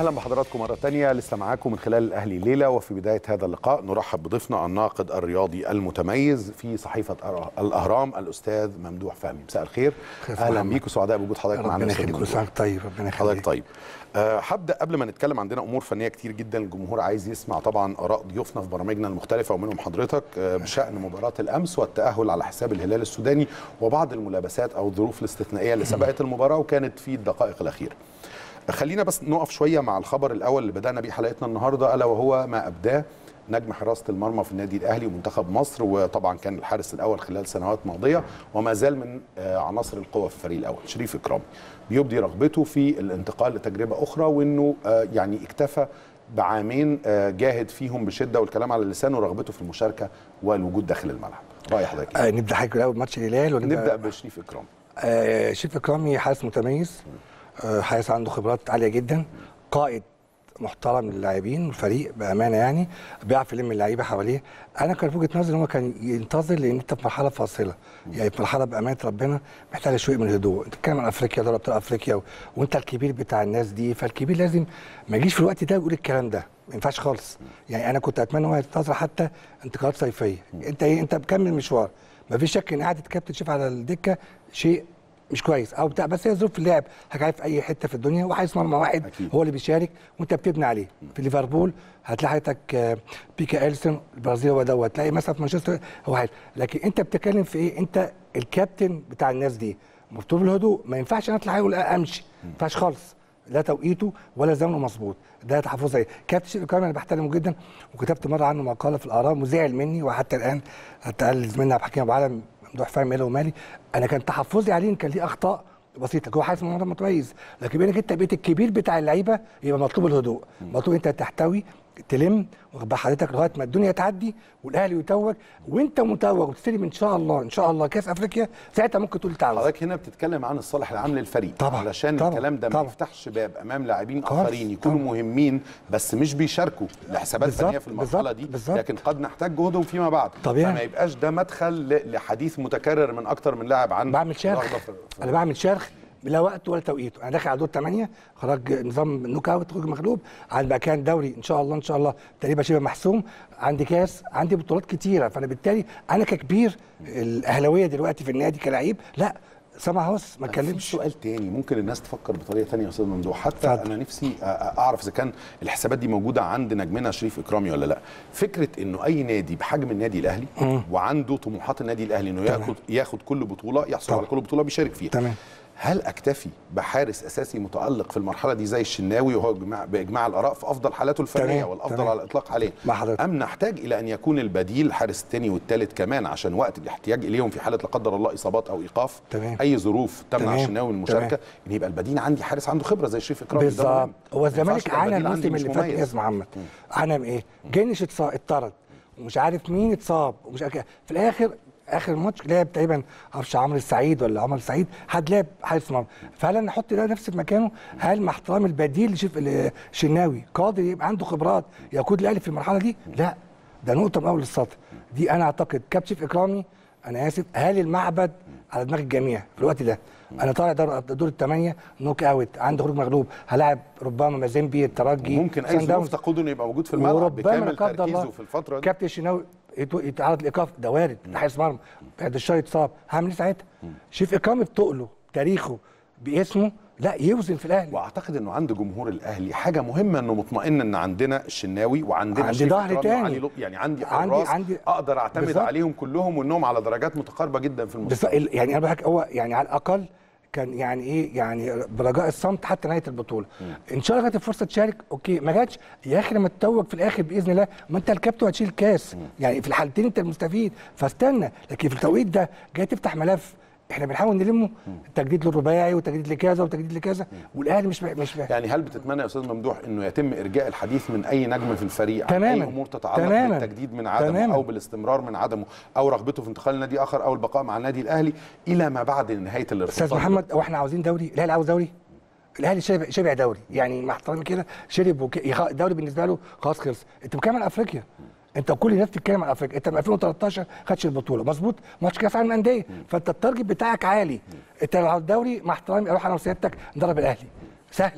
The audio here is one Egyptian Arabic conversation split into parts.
اهلا بحضراتكم مره تانية لسه معاكم من خلال الاهلي الليله وفي بدايه هذا اللقاء نرحب بضيفنا الناقد الرياضي المتميز في صحيفه الاهرام الاستاذ ممدوح فهمي مساء الخير اهلا بيك وسعداء بوجود حضرتك معانا ربنا أستاذ يخليك ممدوح. وسعك طيب ربنا يخليك حضرتك طيب أه هبدا قبل ما نتكلم عندنا امور فنيه كتير جدا الجمهور عايز يسمع طبعا اراء ضيوفنا في برامجنا المختلفه ومنهم حضرتك أه بشان مباراه الامس والتاهل على حساب الهلال السوداني وبعض الملابسات او الظروف الاستثنائيه اللي سبقت المباراه وكانت في الدقائق الاخيره خلينا بس نقف شويه مع الخبر الاول اللي بدانا بيه حلقتنا النهارده الا وهو ما ابداه نجم حراسه المرمى في النادي الاهلي ومنتخب مصر وطبعا كان الحارس الاول خلال سنوات ماضيه وما زال من آه، عناصر القوه في الفريق الاول شريف اكرامي بيبدي رغبته في الانتقال لتجربه اخرى وانه آه، يعني اكتفى بعامين آه، جاهد فيهم بشده والكلام على لسانه رغبته في المشاركه والوجود داخل الملعب راي حضرتك إيه؟ آه نبدا حضرتك الاول ماتش الهلال ولا نبدا بشريف اكرامي آه شريف اكرامي حارس متميز آه حارس عنده خبرات عاليه جدا قائد محترم للاعبين والفريق بامانه يعني بيعرف يلم اللعيبه حواليه انا كان في وجهه نظري ان هو كان ينتظر لان انت في مرحله فاصله يعني في مرحله بامانه ربنا محتاجه شويه من الهدوء انت بتتكلم عن افريقيا دوري ابطال افريقيا و... وانت الكبير بتاع الناس دي فالكبير لازم ما يجيش في الوقت ده ويقول الكلام ده ما ينفعش خالص يعني انا كنت اتمنى هو ينتظر حتى انتقالات صيفيه انت ايه انت مكمل مشوار ما فيش شك ان قعده كابتن شيف على الدكه شيء مش كويس او بتاع بس هي ظروف اللعب هتعرف في اي حته في الدنيا وحارس مرمى واحد أكيد. هو اللي بيشارك وانت بتبني عليه في ليفربول هتلاقي حضرتك آه، بيكا السون البرازيل هو دوت تلاقي مثلا في مانشستر هو واحد لكن انت بتتكلم في ايه انت الكابتن بتاع الناس دي مطلوب الهدوء ما ينفعش انا اطلع اقول امشي ما ينفعش خالص لا توقيته ولا زمنه مظبوط ده تحفظ عليه كابتن شيري كرامي انا بحترمه جدا وكتبت مره عنه مقاله في الاهرام وزعل مني وحتى الان حتى قال زميلنا عبد الحكيم ابو علم ممدوح فاهم ماله ومالي انا كان تحفظي عليه ان كان ليه اخطاء بسيطه هو حاسس ان هو متميز لكن بينك انت بقيت الكبير بتاع اللعيبه يبقى مطلوب الهدوء مطلوب انت تحتوي تلم واخد بال حضرتك لغايه ما الدنيا تعدي والاهلي يتوج وانت متوج وتستلم ان شاء الله ان شاء الله كاس افريقيا ساعتها ممكن تقول تعالى حضرتك هنا بتتكلم عن الصالح العام للفريق طبعاً، علشان طبعاً، الكلام ده ما طبعاً. يفتحش باب امام لاعبين خالص، اخرين يكونوا طبعاً. مهمين بس مش بيشاركوا لحسابات بالظبط، فنيه في المرحله بالظبط، دي بالظبط. لكن قد نحتاج جهدهم فيما بعد طبيعي. فما يبقاش ده مدخل ل- لحديث متكرر من اكتر من لاعب عن بعمل شرخ رغبة في- في- انا بعمل شرخ لا وقت ولا توقيت انا داخل على دور 8 خرج نظام نوك اوت خروج مغلوب عندي بقى كان دوري ان شاء الله ان شاء الله تقريبا شبه محسوم عندي كاس عندي بطولات كتيره فانا بالتالي انا ككبير الاهلاويه دلوقتي في النادي كلاعب لا سامع هوس ما في اتكلمش سؤال تاني ممكن الناس تفكر بطريقه تانية يا استاذ ممدوح حتى اتفضل. انا نفسي أ- أ- اعرف اذا كان الحسابات دي موجوده عند نجمنا شريف اكرامي ولا لا فكره انه اي نادي بحجم النادي الاهلي وعنده طموحات النادي الاهلي انه تمام. ياخد ياخد كل بطوله يحصل طبعا. على كل بطوله بيشارك فيها تمام. هل اكتفي بحارس اساسي متالق في المرحله دي زي الشناوي وهو بإجماع- باجماع الاراء في افضل حالاته الفنيه تمام، والافضل تمام. على الاطلاق حاليا مع حضرتك. ام نحتاج الى ان يكون البديل الحارس الثاني والثالث كمان عشان وقت الاحتياج اليهم في حاله لا قدر الله اصابات او ايقاف تمام. اي ظروف تمنع تمام، الشناوي من المشاركه تمام. ان يبقى البديل عندي حارس عنده خبره زي شريف اكرامي ده بالظبط مهم. هو ما ينفعش الزمالك يبقى عانى البديل عندي الموسم مش اللي فات مميز. يا استاذ محمد عانى من ايه؟ جنش اتص- اتطرد ومش عارف مين اتصاب ومش عارف في الاخر اخر ماتش لعب تقريبا معرفش عمرو السعيد ولا عمر السعيد حد لعب حارس مرمى فهل انا احط ده نفسي في مكانه هل مع احترام البديل لشيف الشناوي قادر يبقى عنده خبرات يقود الاهلي في المرحله دي؟ لا ده نقطه من اول السطر دي انا اعتقد كابتن شيف اكرامي انا اسف هل المعبد على دماغ الجميع في الوقت ده انا طالع دور, دور الثمانيه نوك اوت عنده خروج مغلوب هلاعب ربما مازيمبي الترجي ممكن اي سان ظروف داونز. تقوده انه يبقى موجود في الملعب وربما لا بكامل قدر الله تركيزه في الفتره دي كابتن الشناوي يتو- يتعرض لايقاف ده وارد ده حارس مرمى بعد الشهر يتصاب هعمل ايه ساعتها؟ شيف اكرامي بتقله تاريخه باسمه لا يوزن في الاهلي واعتقد انه عند جمهور الاهلي حاجه مهمه انه مطمئن ان عندنا الشناوي وعندنا عندي شريف ظهر إكرامي تاني. وعلي لطفي. يعني عندي عندي- حراس عندي- اقدر اعتمد بالظبط. عليهم كلهم وانهم على درجات متقاربه جدا في بس المستوى ال- يعني انا بحكي هو يعني على الاقل كان يعني ايه يعني برجاء الصمت حتى نهايه البطوله ان شاء الله جت الفرصه تشارك اوكي ما جاتش يا اخي لما تتوج في الاخر باذن الله ما انت الكابتن هتشيل الكاس يعني في الحالتين انت المستفيد فاستنى لكن في التوقيت ده جاي تفتح ملف احنا بنحاول نلمه تجديد للرباعي وتجديد لكذا وتجديد لكذا والاهلي مش مش يعني هل بتتمنى يا استاذ ممدوح انه يتم ارجاء الحديث من اي نجم في الفريق عن تماماً. اي امور تتعلق تماماً. بالتجديد من عدمه تماماً. او بالاستمرار من عدمه او رغبته في انتقال لنادي اخر او البقاء مع النادي الاهلي الى ما بعد نهايه الارتباط استاذ محمد هو احنا عاوزين دوري الاهلي عاوز دوري الاهلي شبع شبع دوري يعني مع احترامي كده شرب وك... يخ- الدوري بالنسبه له خلاص خلص انت بتتكلم عن افريقيا انت كل الناس بتتكلم عن افريقيا انت من 2013 خدش البطوله مظبوط ماتش كاس عالم الانديه فانت التارجت بتاعك عالي انت لو على الدوري مع احترامي اروح انا وسيادتك ندرب الاهلي سهله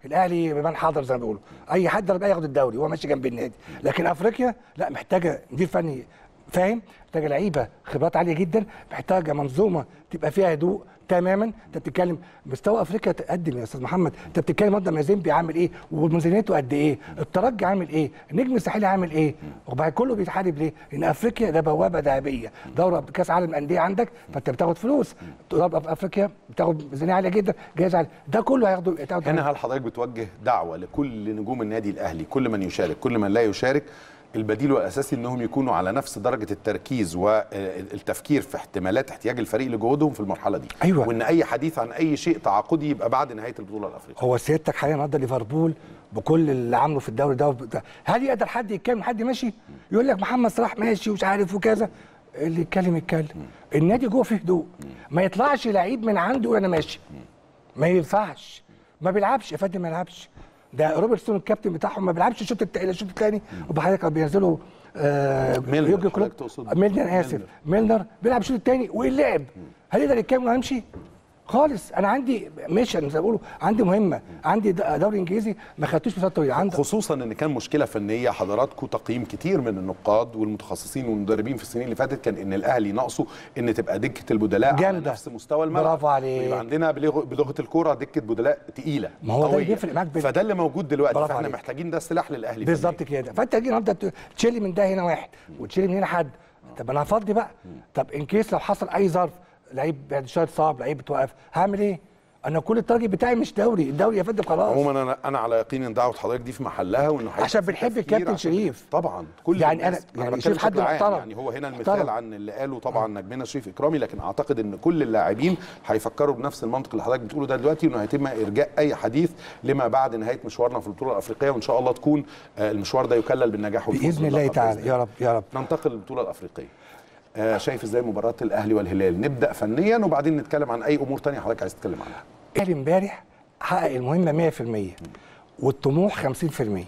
الاهلي بمن حضر زي ما بيقولوا اي حد بقى ياخد الدوري هو ماشي جنب النادي لكن افريقيا لا محتاجه مدير فني فاهم محتاجه لعيبه خبرات عاليه جدا محتاجه منظومه تبقى فيها هدوء تماما انت بتتكلم مستوى افريقيا تقدم يا استاذ محمد انت بتتكلم النهارده مازيمبي عامل ايه وميزانيته قد ايه الترجي عامل ايه النجم الساحلي عامل ايه وبعد كله بيتحارب ليه ان افريقيا ده بوابه ذهبيه دوره كاس عالم الانديه عندك فانت بتاخد فلوس دوره في افريقيا بتاخد ميزانيه عاليه جدا جايزه عاليه ده كله هياخده تاخده هنا هل حضرتك بتوجه دعوه لكل نجوم النادي الاهلي كل من يشارك كل من لا يشارك البديل والاساسي انهم يكونوا على نفس درجه التركيز والتفكير في احتمالات احتياج الفريق لجهودهم في المرحله دي أيوة. وان اي حديث عن اي شيء تعاقدي يبقى بعد نهايه البطوله الافريقيه هو سيادتك حاليا النهارده ليفربول بكل اللي عامله في الدوري ده وبتاع، هل يقدر حد يتكلم حد ماشي يقول لك محمد صلاح ماشي ومش عارف وكذا اللي يتكلم يتكلم النادي جوه فيه هدوء ما يطلعش لعيب من عنده وانا ماشي ما ينفعش ما بيلعبش يا فندم ما يلعبش ده روبرتسون الكابتن بتاعهم ما بيلعبش الشوط الت- الشوط الثاني وبعد كده بينزلوا آه ميلنر، يورجن كلوب حضرتك تقصد ميلنر انا اسف ميلنر بيلعب الشوط الثاني واللعب هل يقدر يتكلم ويمشي؟ خالص انا عندي ميشن زي ما بيقولوا عندي مهمه عندي د- دوري انجليزي ما خدتوش مسافه طويله عندي خصوصا ان كان مشكله فنيه حضراتكم تقييم كتير من النقاد والمتخصصين والمدربين في السنين اللي فاتت كان ان الاهلي ناقصه ان تبقى دكه البدلاء على جامدة. نفس مستوى الملعب برافو عليك. ويبقى عندنا بلغ- بلغه الكوره دكه بدلاء تقيله ما هو ده اللي قوية. بيفرق معاك بال- فده اللي موجود دلوقتي برافو فاحنا عليك. محتاجين ده سلاح للاهلي بالظبط فنياً. كده فانت تيجي النهارده ت- تشيلي من ده هنا واحد وتشيلي من هنا حد طب انا هفضي بقى طب ان كيس لو حصل اي ظرف لعيب بعد شويه صعب لعيب بتوقف هعمل ايه؟ انا كل التارجت بتاعي مش دوري الدوري يا فندم خلاص عموما انا انا على يقين ان دعوه حضرتك دي في محلها وانه هيبقى عشان في بنحب تفكير الكابتن عشان- شريف. طبعا كل يعني الناس- أنا- يعني بتكلم شريف حد بشكل عام. محترم. يعني هو هنا المثال محترم. عن اللي قاله طبعا نجمنا شريف اكرامي لكن اعتقد ان كل اللاعبين هيفكروا بنفس المنطق اللي حضرتك بتقوله ده دلوقتي انه هيتم ارجاء اي حديث لما بعد نهايه مشوارنا في البطوله الافريقيه وان شاء الله تكون آه، المشوار ده يكلل بالنجاح والفوز باذن الله باللقب تعالى بإذن يا رب يا رب ننتقل للبطوله الافريقيه آه، شايف ازاي مباراه الاهلي والهلال نبدا فنيا وبعدين نتكلم عن اي امور تانية حضرتك عايز تتكلم عنها الاهلي امبارح حقق المهمه 100% والطموح 50%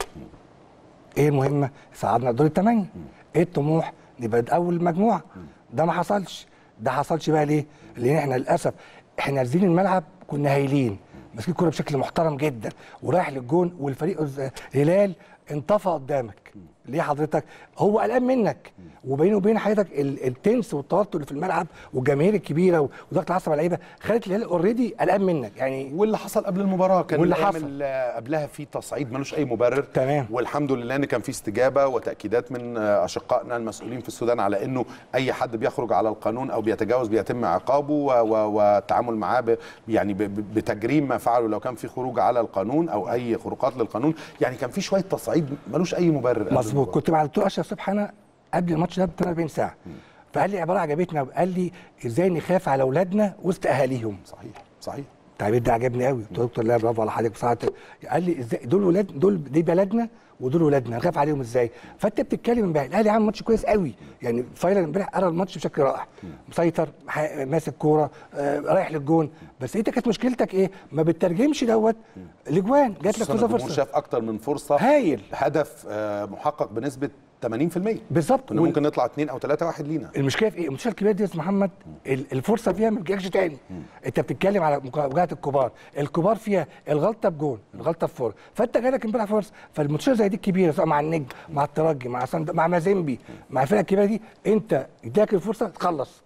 ايه المهمه؟ صعدنا دور الثمانيه ايه الطموح؟ نبقى اول مجموعه ده ما حصلش ده حصلش بقى ليه؟ لان احنا للاسف احنا نازلين الملعب كنا هايلين ماسكين الكوره بشكل محترم جدا ورايح للجون والفريق الز- الهلال انطفى قدامك ليه حضرتك؟ هو قلقان منك وبينه وبين حضرتك ال- التنس والتوتر اللي في الملعب والجماهير الكبيره وضغط العصب على اللعيبه خلت الهلال اوريدي قلقان منك يعني واللي حصل قبل المباراه كان واللي الأيام حصل. اللي قبلها في تصعيد ملوش اي مبرر تمام. والحمد لله ان كان في استجابه وتاكيدات من آه، اشقائنا المسؤولين في السودان على انه اي حد بيخرج على القانون او بيتجاوز بيتم عقابه و- و- والتعامل معاه ب- يعني ب- ب- بتجريم ما فعله لو كان في خروج على القانون او اي خروقات للقانون يعني كان في شويه تصعيد ملوش اي مبرر قبل مظبوط المباراة. كنت مع الدكتور اشرف صبحي انا قبل الماتش ده ب 48 ساعه فقال لي عباره عجبتنا قال لي ازاي نخاف على اولادنا وسط اهاليهم صحيح صحيح التعبير ده عجبني قوي قلت له دكتور لا برافو على حضرتك بصراحه قال لي ازاي دول ولاد دول دي بلدنا ودول ولادنا نخاف عليهم ازاي فانت بتتكلم امبارح الاهلي عامل ماتش كويس قوي يعني فاينل امبارح قرا الماتش بشكل رائع مسيطر ح- ماسك كوره آه رايح للجون بس انت كانت مشكلتك ايه ما بتترجمش دوت الاجوان جات لك خصوصاً كذا الجمهور فرصه شاف اكتر من فرصه هايل. هدف آه، محقق بنسبه 80% بالظبط كنا وال- ممكن نطلع 2 او 3 واحد لينا المشكله في ايه؟ المشكله الكبيره دي يا استاذ محمد ال- الفرصه فيها ما بتجيلكش تاني انت بتتكلم على مواجهه الكبار الكبار فيها الغلطه بجون الغلطه بفرصه فانت جالك امبارح فرصه فالماتشات زي دي الكبيره سواء مع النجم مع الترجي مع سند... مع مازيمبي مع الفرق الكبيره دي انت اداك الفرصه تخلص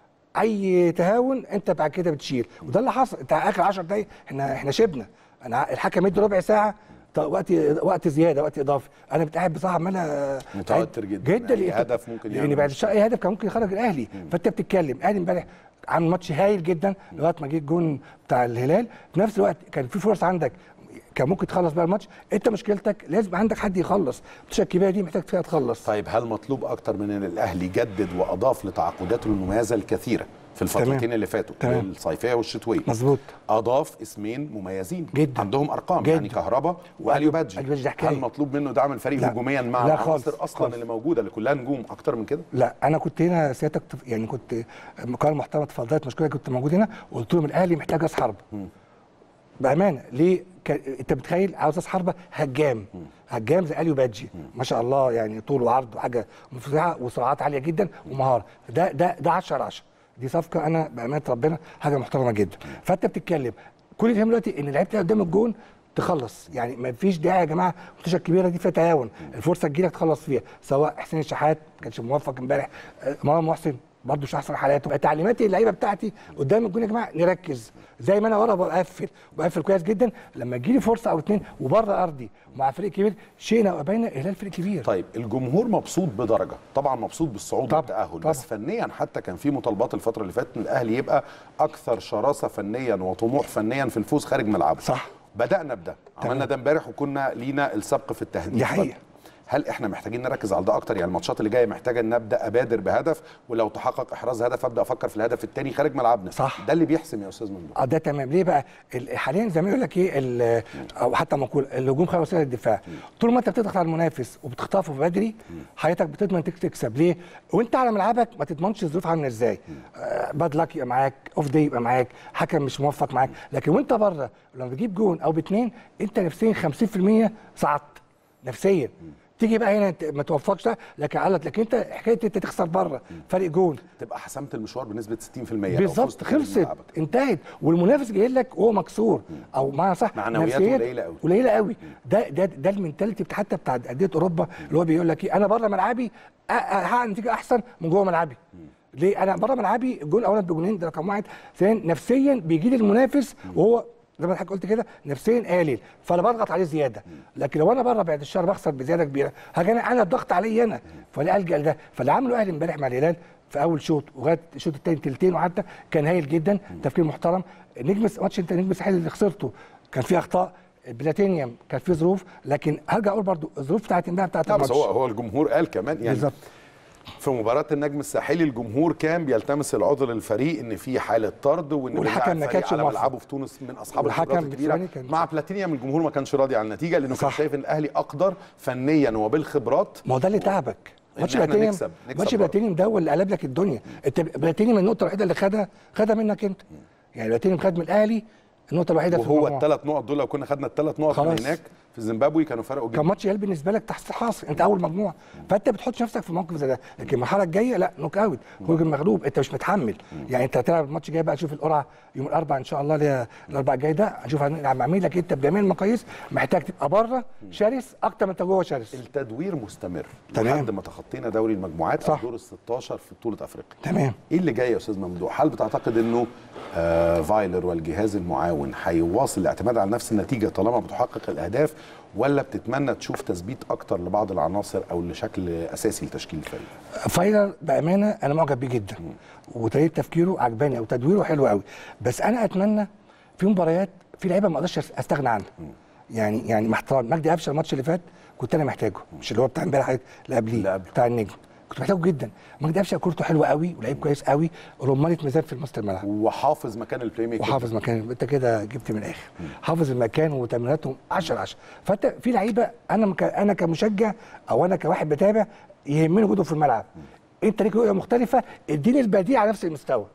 اي تهاون انت بعد كده بتشيل وده اللي حصل انت اخر 10 دقايق احنا احنا شبنا انا الحكم ادى ربع ساعه ط- وقت وقت زياده وقت اضافي انا بتقعد بصراحه عمال متوتر جدا. جدا أي لأن- هدف ممكن لان يعمل بعد مشكلة. الشوط اي هدف كان ممكن يخرج الاهلي فانت بتتكلم الاهلي امبارح عامل ماتش هايل جدا لغايه ما جه الجون بتاع الهلال في نفس الوقت كان في فرص عندك كان ممكن تخلص بقى الماتش انت مشكلتك لازم عندك حد يخلص الماتشات الكبيره دي محتاج فيها تخلص طيب هل مطلوب اكتر من ان الاهلي جدد واضاف لتعاقداته المميزه الكثيره في الفترتين تمام. اللي فاتوا تمام. الصيفيه والشتويه مظبوط اضاف اسمين مميزين جدا. عندهم ارقام جدا. يعني كهربا واليو بادجي أليو بادجي ده حكاية. هل مطلوب منه دعم الفريق لا. هجوميا مع لا العناصر خالص. اصلا خالص. اللي موجوده اللي كلها نجوم اكتر من كده لا انا كنت هنا سيادتك تف- يعني كنت مقال محترم اتفضلت مشكوره كنت موجود هنا وقلت لهم الاهلي محتاج راس حربه بامانه ليه ك... انت متخيل عاوز راس حربه هجام هجام زي اليو بادجي ما شاء الله يعني طول وعرض وحاجه مفزعه وسرعات عاليه جدا ومهاره ده ده ده 10 10 دي صفقه انا بامانه ربنا حاجه محترمه جدا فانت بتتكلم كل اللي يهم دلوقتي ان اللعيبه اللي قدام الجون تخلص يعني ما فيش داعي يا جماعه الماتشات الكبيره دي فيها تهاون الفرصه تجيلك تخلص فيها سواء حسين الشحات ما كانش موفق امبارح آه، مروان محسن برضه مش احسن حالاته تعليماتي اللعيبه بتاعتي قدام الجون يا جماعه نركز زي ما انا ورا بقفل بقفل كويس جدا لما تجيلي فرصه او اتنين وبره ارضي مع فريق كبير شئنا وابينا الهلال فريق كبير طيب الجمهور مبسوط بدرجه طبعا مبسوط بالصعود طبعاً، والتاهل طبعاً. بس فنيا حتى كان في مطالبات الفتره اللي فاتت ان الاهلي يبقى اكثر شراسه فنيا وطموح فنيا في الفوز خارج ملعبه صح. بدانا بده عملنا ده امبارح وكنا لينا السبق في التهديف دي حقيقة. هل احنا محتاجين نركز على ده اكتر يعني الماتشات اللي جايه محتاجه ان ابدا ابادر بهدف ولو تحقق احراز هدف ابدا افكر في الهدف الثاني خارج ملعبنا صح. ده اللي بيحسم يا استاذ ممدوح اه ده تمام ليه بقى ال- حاليا زي ما يقول لك ايه ال- او حتى مقول الهجوم خير وسيله الدفاع طول ما انت بتضغط على المنافس وبتخطفه بدري حضرتك بتضمن تك- تكسب ليه وانت على ملعبك ما تضمنش الظروف عامله ازاي آه باد لاك يبقى معاك اوف داي يبقى معاك حكم مش موفق معاك لكن وانت بره لما بتجيب جون او باتنين انت نفسيا 50% صعدت نفسيا تيجي بقى هنا انت ما توفقش ده لكن قالت لكن انت حكايه انت تخسر بره فرق جون تبقى حسمت المشوار بنسبه 60% لو بالظبط فزت خارج خلصت ملعبك. انتهت والمنافس جاي لك وهو مكسور او معنى صح معنوياته نفسياً قليلة أوي. قليله قوي ده ده ده المنتاليتي بتاع- حتى بتاع انديه اوروبا اللي هو بيقول لك ايه انا بره ملعبي أ- أ- هحقق نتيجه احسن من جوه ملعبي ليه انا بره ملعبي الجول الاولاني بجونين ده رقم واحد ثانيا نفسيا بيجي لي المنافس وهو زي ما حضرتك قلت كده نفسيا قليل فانا بضغط عليه زياده لكن لو انا بره بعد الشهر بخسر بزياده كبيره هاجي انا انا الضغط عليا انا فانا الجا لده فاللي عمله الاهلي امبارح مع الهلال في اول شوط وغايه الشوط الثاني تلتين وحتى كان هايل جدا تفكير محترم نجم ماتش انت نجم الساحل اللي خسرته كان فيه اخطاء بلاتينيوم كان فيه ظروف لكن هرجع اقول برضو الظروف بتاعت امبارح بتاعت لا بس الماتش هو هو الجمهور قال كمان يعني بالظبط في مباراة النجم الساحلي الجمهور كان بيلتمس العذر للفريق ان في حالة طرد وان والحكم بنلعب ما فريق كانش على موافق. ملعبه في تونس من اصحاب والحكم الخبرات الكبيرة بالنسبة لي كان- مع بلاتينيوم الجمهور ما كانش راضي عن النتيجة لانه كان صح. شايف ان الاهلي اقدر فنيا وبالخبرات ما هو ده اللي تعبك ماتش إحنا بلاتينيوم نكسب- نكسب ماتش بره. بلاتينيوم ده هو اللي قلب لك الدنيا انت بلاتينيوم النقطه الوحيده اللي خدها خدها منك انت يعني بلاتينيوم خد من الاهلي النقطه الوحيده في وهو المجموعة. الثلاث نقط دول لو كنا خدنا الثلاث نقط من خلاص. هناك في زيمبابوي كانوا فرقوا كان جدا ماتش هلال بالنسبه لك تحت حاصل انت اول مجموعه فانت بتحط نفسك في موقف زي ده لكن المرحله الجايه لا نوك اوت خروج المغلوب انت مش متحمل يعني انت هتلعب الماتش الجاي بقى تشوف القرعه يوم الاربعاء ان شاء الله اللي هي الاربعاء الجاي ده هنشوف هنلعب مع مين لكن انت بجميع المقاييس محتاج تبقى بره شرس اكتر من انت جوه شرس التدوير مستمر تمام. لحد ما تخطينا دوري المجموعات او صح. دور ال 16 في بطولة افريقيا تمام ايه اللي جاي يا استاذ ممدوح؟ هل بتعتقد انه آه فايلر والجهاز المعاون هيواصل الاعتماد على نفس النتيجه طالما بتحقق الاهداف ولا بتتمنى تشوف تثبيت اكتر لبعض العناصر او لشكل اساسي لتشكيل الفريق؟ فايلر بامانه انا معجب بيه جدا وطريقه تفكيره عجباني وتدويره حلو قوي بس انا اتمنى في مباريات في لعيبه ما اقدرش استغنى عنها يعني يعني مع احترام مجدي قفشه الماتش اللي فات كنت انا محتاجه مش اللي هو بتاع امبارح اللي اللي قبليه قبله. بتاع النجم كنت محتاجه جدا مجدي قفشه كورته حلوه قوي ولعيب كويس قوي رمانه ميزان في وسط الملعب وحافظ مكان البلاي ميكر وحافظ مكان انت كده جبت من الاخر حافظ المكان وتمريناتهم 10 10 فانت في لعيبه انا مك... انا كمشجع او انا كواحد بتابع يهمني وجوده في الملعب انت ليك رؤيه مختلفه اديني البديل على نفس المستوى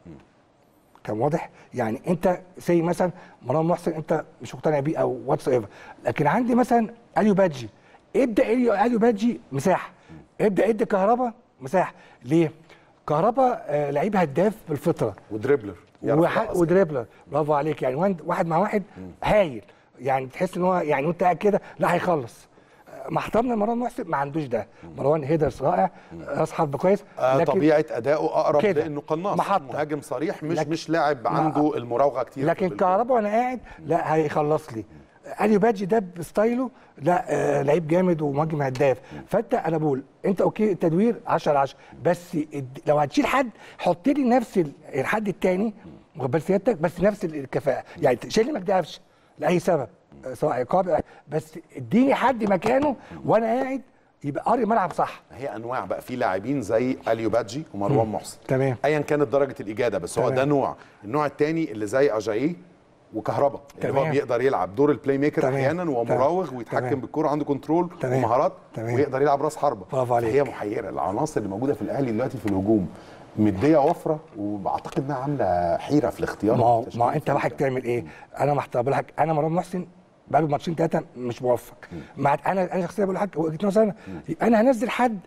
كان واضح يعني انت زي مثلا مروان محسن انت مش مقتنع بيه او واتس ايفر لكن عندي مثلا اليو بادجي ابدا اليو اليو بادجي مساحه ابدا ادي كهربا مساحه ليه؟ كهربا آه لعيب هداف بالفطره ودريبلر يعرف وح... يرقص ودريبلر برافو عليك يعني واحد- واحد مع واحد هايل يعني تحس ان هو يعني وانت قاعد كده لا هيخلص مع احترامنا لمروان محسن ما عندوش ده مروان هيدرز رائع راس حرب كويس آه طبيعه اداؤه اقرب كده. لانه قناص محطة. مهاجم صريح مش لكن- مش لاعب عنده المراوغه كتير لكن في الجول. كهربا وانا قاعد لا هيخلص لي اليو بادجي ده بستايله لا آه لعيب جامد ومهاجم هداف فانت انا بقول انت اوكي التدوير 10 10 بس الد- لو هتشيل حد حط لي نفس ال- الحد الثاني واخد بال سيادتك بس نفس الكفاءه يعني شيل لي مجدي قفشه لاي سبب آه، سواء عقاب بس اديني حد مكانه وانا قاعد يبقى قاري ملعب صح هي انواع بقى في لاعبين زي اليو بادجي ومروان محسن تمام. ايا كانت درجه الاجاده بس هو تمام. ده نوع النوع الثاني اللي زي اجاييه وكهربا يعني هو تمام. بيقدر يلعب دور البلاي ميكر تمام. احيانا ومراوغ تمام. ويتحكم تمام. بالكوره عنده كنترول تمام. ومهارات تمام. ويقدر يلعب راس حربه برافو عليك. هي محيره العناصر اللي موجوده في الاهلي دلوقتي في الهجوم مديه وفره وبعتقد انها عامله حيره في الاختيار ما هو في ما هو تشكيل انت واحد الفريق. تعمل ايه؟ انا محتار بقول لك انا مروان محسن بقاله ماتشين ثلاثه مش موفق مع انا انا شخصيا بقول لك وجهه نظري أنا، يبقى انا هنزل حد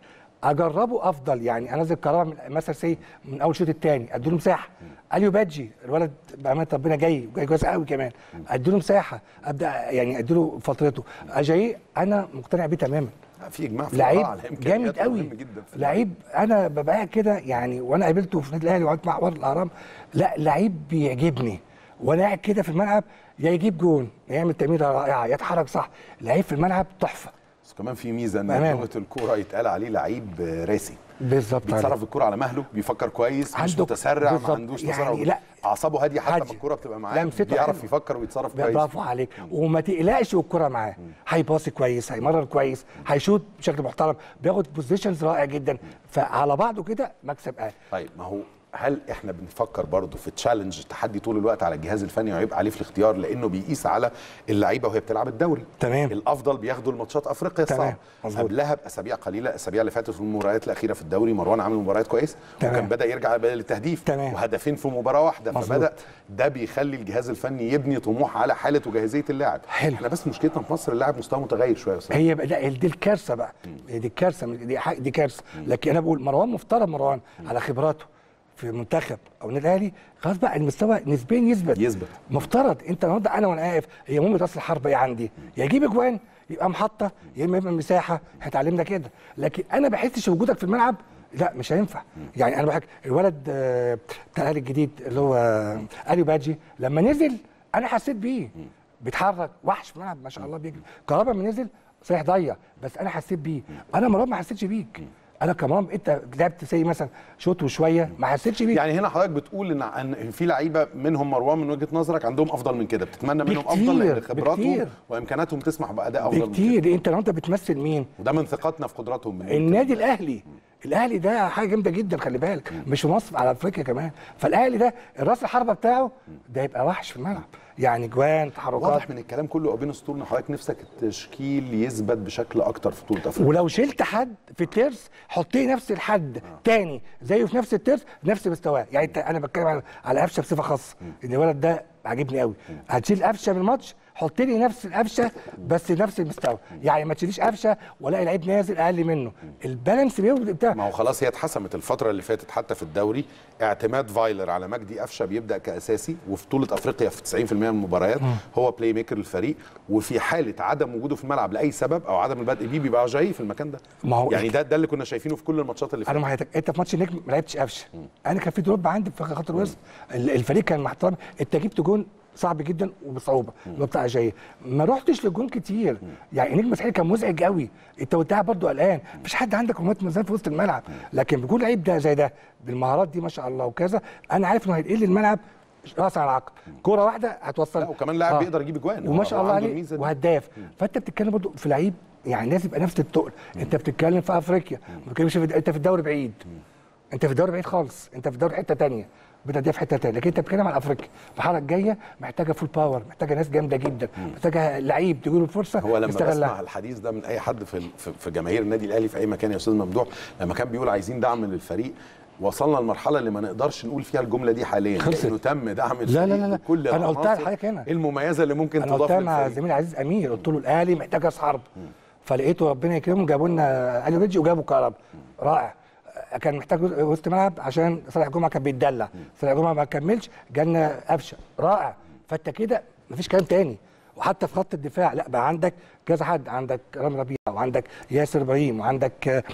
اجربه افضل يعني انزل كهربا من مثلا سي من اول شوط الثاني اديله مساحه اليو بادجي الولد بامانه ربنا جاي جاي كويس قوي كمان اديله مساحه ابدا يعني اديله فترته اجاي انا مقتنع بيه تماما في اجماع في لعيب الآراء على إمكانياته جامد قوي مهم جدا في لعيب انا ببقى قاعد كده يعني وانا قابلته في النادي الاهلي وقعدت مع حوار الاهرام لا لعيب بيعجبني وانا قاعد كده في الملعب يا يجيب جون يا يعمل تمريره رائعه يتحرك صح لعيب في الملعب تحفه بس كمان في ميزه ان بأمانة. لغه الكوره يتقال عليه لعيب راسي بالظبط عليك. بيتصرف الكوره على مهله بيفكر كويس مش عنده- متسرع ما بالظبط. عندوش يعني تسرع لا. اعصابه هاديه حتى هادية. ما الكوره بتبقى معاه لمسته بيعرف حلوة. يفكر ويتصرف كويس برافو عليك وما تقلقش والكره معاه هيباصي كويس هيمرر كويس هيشوط بشكل محترم بياخد بوزيشنز رائع جدا فعلى بعضه كده مكسب اهلي طيب ما هو هل احنا بنفكر برضه في تشالنج تحدي طول الوقت على الجهاز الفني ويبقى عليه في الاختيار لانه بيقيس على اللعيبه وهي بتلعب الدوري تمام. الافضل بياخدوا الماتشات افريقيا تمام. الصعبه مظبوط. قبلها باسابيع قليله الاسابيع اللي فاتت في المباريات الاخيره في الدوري مروان عامل مباريات كويس تمام. وكان بدا يرجع بقى للتهديف تمام. وهدفين في مباراه واحده مظبوط. فبدا ده بيخلي الجهاز الفني يبني طموح على حاله وجاهزيه اللاعب حلو. احنا بس مشكلتنا في مصر اللاعب مستواه متغير شويه يا أستاذ. هي بقى لا دي الكارثه بقى دي الكارثه دي حق- دي كارثه لكن انا بقول مروان مفترض مروان على خبراته في منتخب او النادي الاهلي خلاص بقى المستوى نسبيا يثبت يثبت. مفترض انت النهارده انا وانا واقف هي مهمه راس الحرب ايه عندي يا يجيب اجوان يبقى محطه يا اما يبقى مساحه احنا اتعلمنا كده لكن انا بحسش وجودك في الملعب لا مش هينفع يعني انا بحكي الولد آه، بتاع الاهلي الجديد اللي هو آه، اليو بادجي لما نزل انا حسيت بيه بيتحرك وحش في الملعب ما شاء الله بيجري كهربا لما نزل صحيح ضيع بس انا حسيت بيه انا مرام ما حسيتش بيك انا كمرام انت لعبت زي مثلا شوط وشويه ما حسيتش بيك يعني هنا حضرتك بتقول ان ان في لعيبه منهم مروان من وجهه نظرك عندهم افضل من كده بتتمنى منهم افضل لان بكتير، خبراتهم بكتير. وامكاناتهم تسمح باداء افضل من كده بكتير انت النهارده بتمثل مين وده من ثقتنا في قدراتهم من النادي الاهلي الاهلي ده حاجه جامده جدا خلي بالك مش في مصر على افريقيا كمان فالاهلي ده راس الحربه بتاعه ده يبقى وحش في الملعب يعني جوان تحركات واضح من الكلام كله او بين السطور ان حضرتك نفسك التشكيل يثبت بشكل اكتر في بطوله افريقيا ولو شلت حد في الترس حطيه نفس الحد تاني زيه في نفس الترس نفس مستواه يعني انت انا بتكلم على على قفشه بصفه خاصه ان الولد ده عاجبني قوي هتشيل قفشه من الماتش حط لي نفس القفشه بس نفس المستوى يعني ما تشيليش قفشه ولا لعيب نازل اقل منه البالانس بيبقى بتاع ما هو خلاص هي اتحسمت الفتره اللي فاتت حتى في الدوري اعتماد فايلر على مجدي قفشه بيبدا كاساسي وفي بطوله افريقيا في 90% من المباريات هو بلاي ميكر للفريق وفي حاله عدم وجوده في الملعب لاي سبب او عدم البدء بيه بيبقى جاي في المكان ده ما هو يعني ده ده اللي كنا شايفينه في كل الماتشات اللي انا فاتت معاك انت في ماتش النجم ما لعبتش قفشه انا كان في دروب عندي في خط الوسط ال- الفريق كان محترم انت جبت جون صعب جدا وبصعوبه اللي هو بتاع اجاي ما رحتش للجون كتير يعني نجم مسحيل كان مزعج قوي انت وانت قاعد برضه قلقان مفيش حد عندك رمات ميزان في وسط الملعب لكن بيكون لعيب ده زي ده بالمهارات دي ما شاء الله وكذا انا عارف انه هينقل لي الملعب راس على عقب كوره واحده هتوصل لا وكمان لاعب بيقدر يجيب اجوان وما هو- شاء هو الله عنده عليه الميزة دي. وهداف فانت بتتكلم برضه في لعيب يعني لازم يبقى نفس التقل انت بتتكلم في افريقيا ما بتتكلمش في انت في الدوري بعيد انت في الدوري بعيد خالص انت في الدوري حته تانية بتديها في حته تانية لكن انت بتتكلم على افريقيا المرحله الجايه محتاجه فول باور محتاجه ناس جامده جدا محتاجه لعيب تجي له الفرصه هو لما يستغلها. بسمع الحديث ده من اي حد في في- في جماهير النادي الاهلي في اي مكان يا استاذ ممدوح لما كان بيقول عايزين دعم للفريق وصلنا لمرحله اللي ما نقدرش نقول فيها الجمله دي حاليا خلصت. لانه تم دعم الفريق لا لا لا لا. بكل أنا قلتها العناصر لحضرتك هنا. المميزه اللي ممكن انا تضاف قلتها مع للفريق زميلي عزيز امير قلت له الاهلي محتاج راس حرب فلقيته ربنا يكرمه جابوا لنا اليو بيجي وجابوا كهربا رائع كان محتاج وسط ملعب عشان صالح جمعه كان بيتدلع صالح جمعه ما كملش جالنا قفشه رائع فانت كده مفيش كلام تاني وحتى في خط الدفاع لا بقى عندك كذا حد عندك رامي ربيعه وعندك ياسر ابراهيم وعندك آه،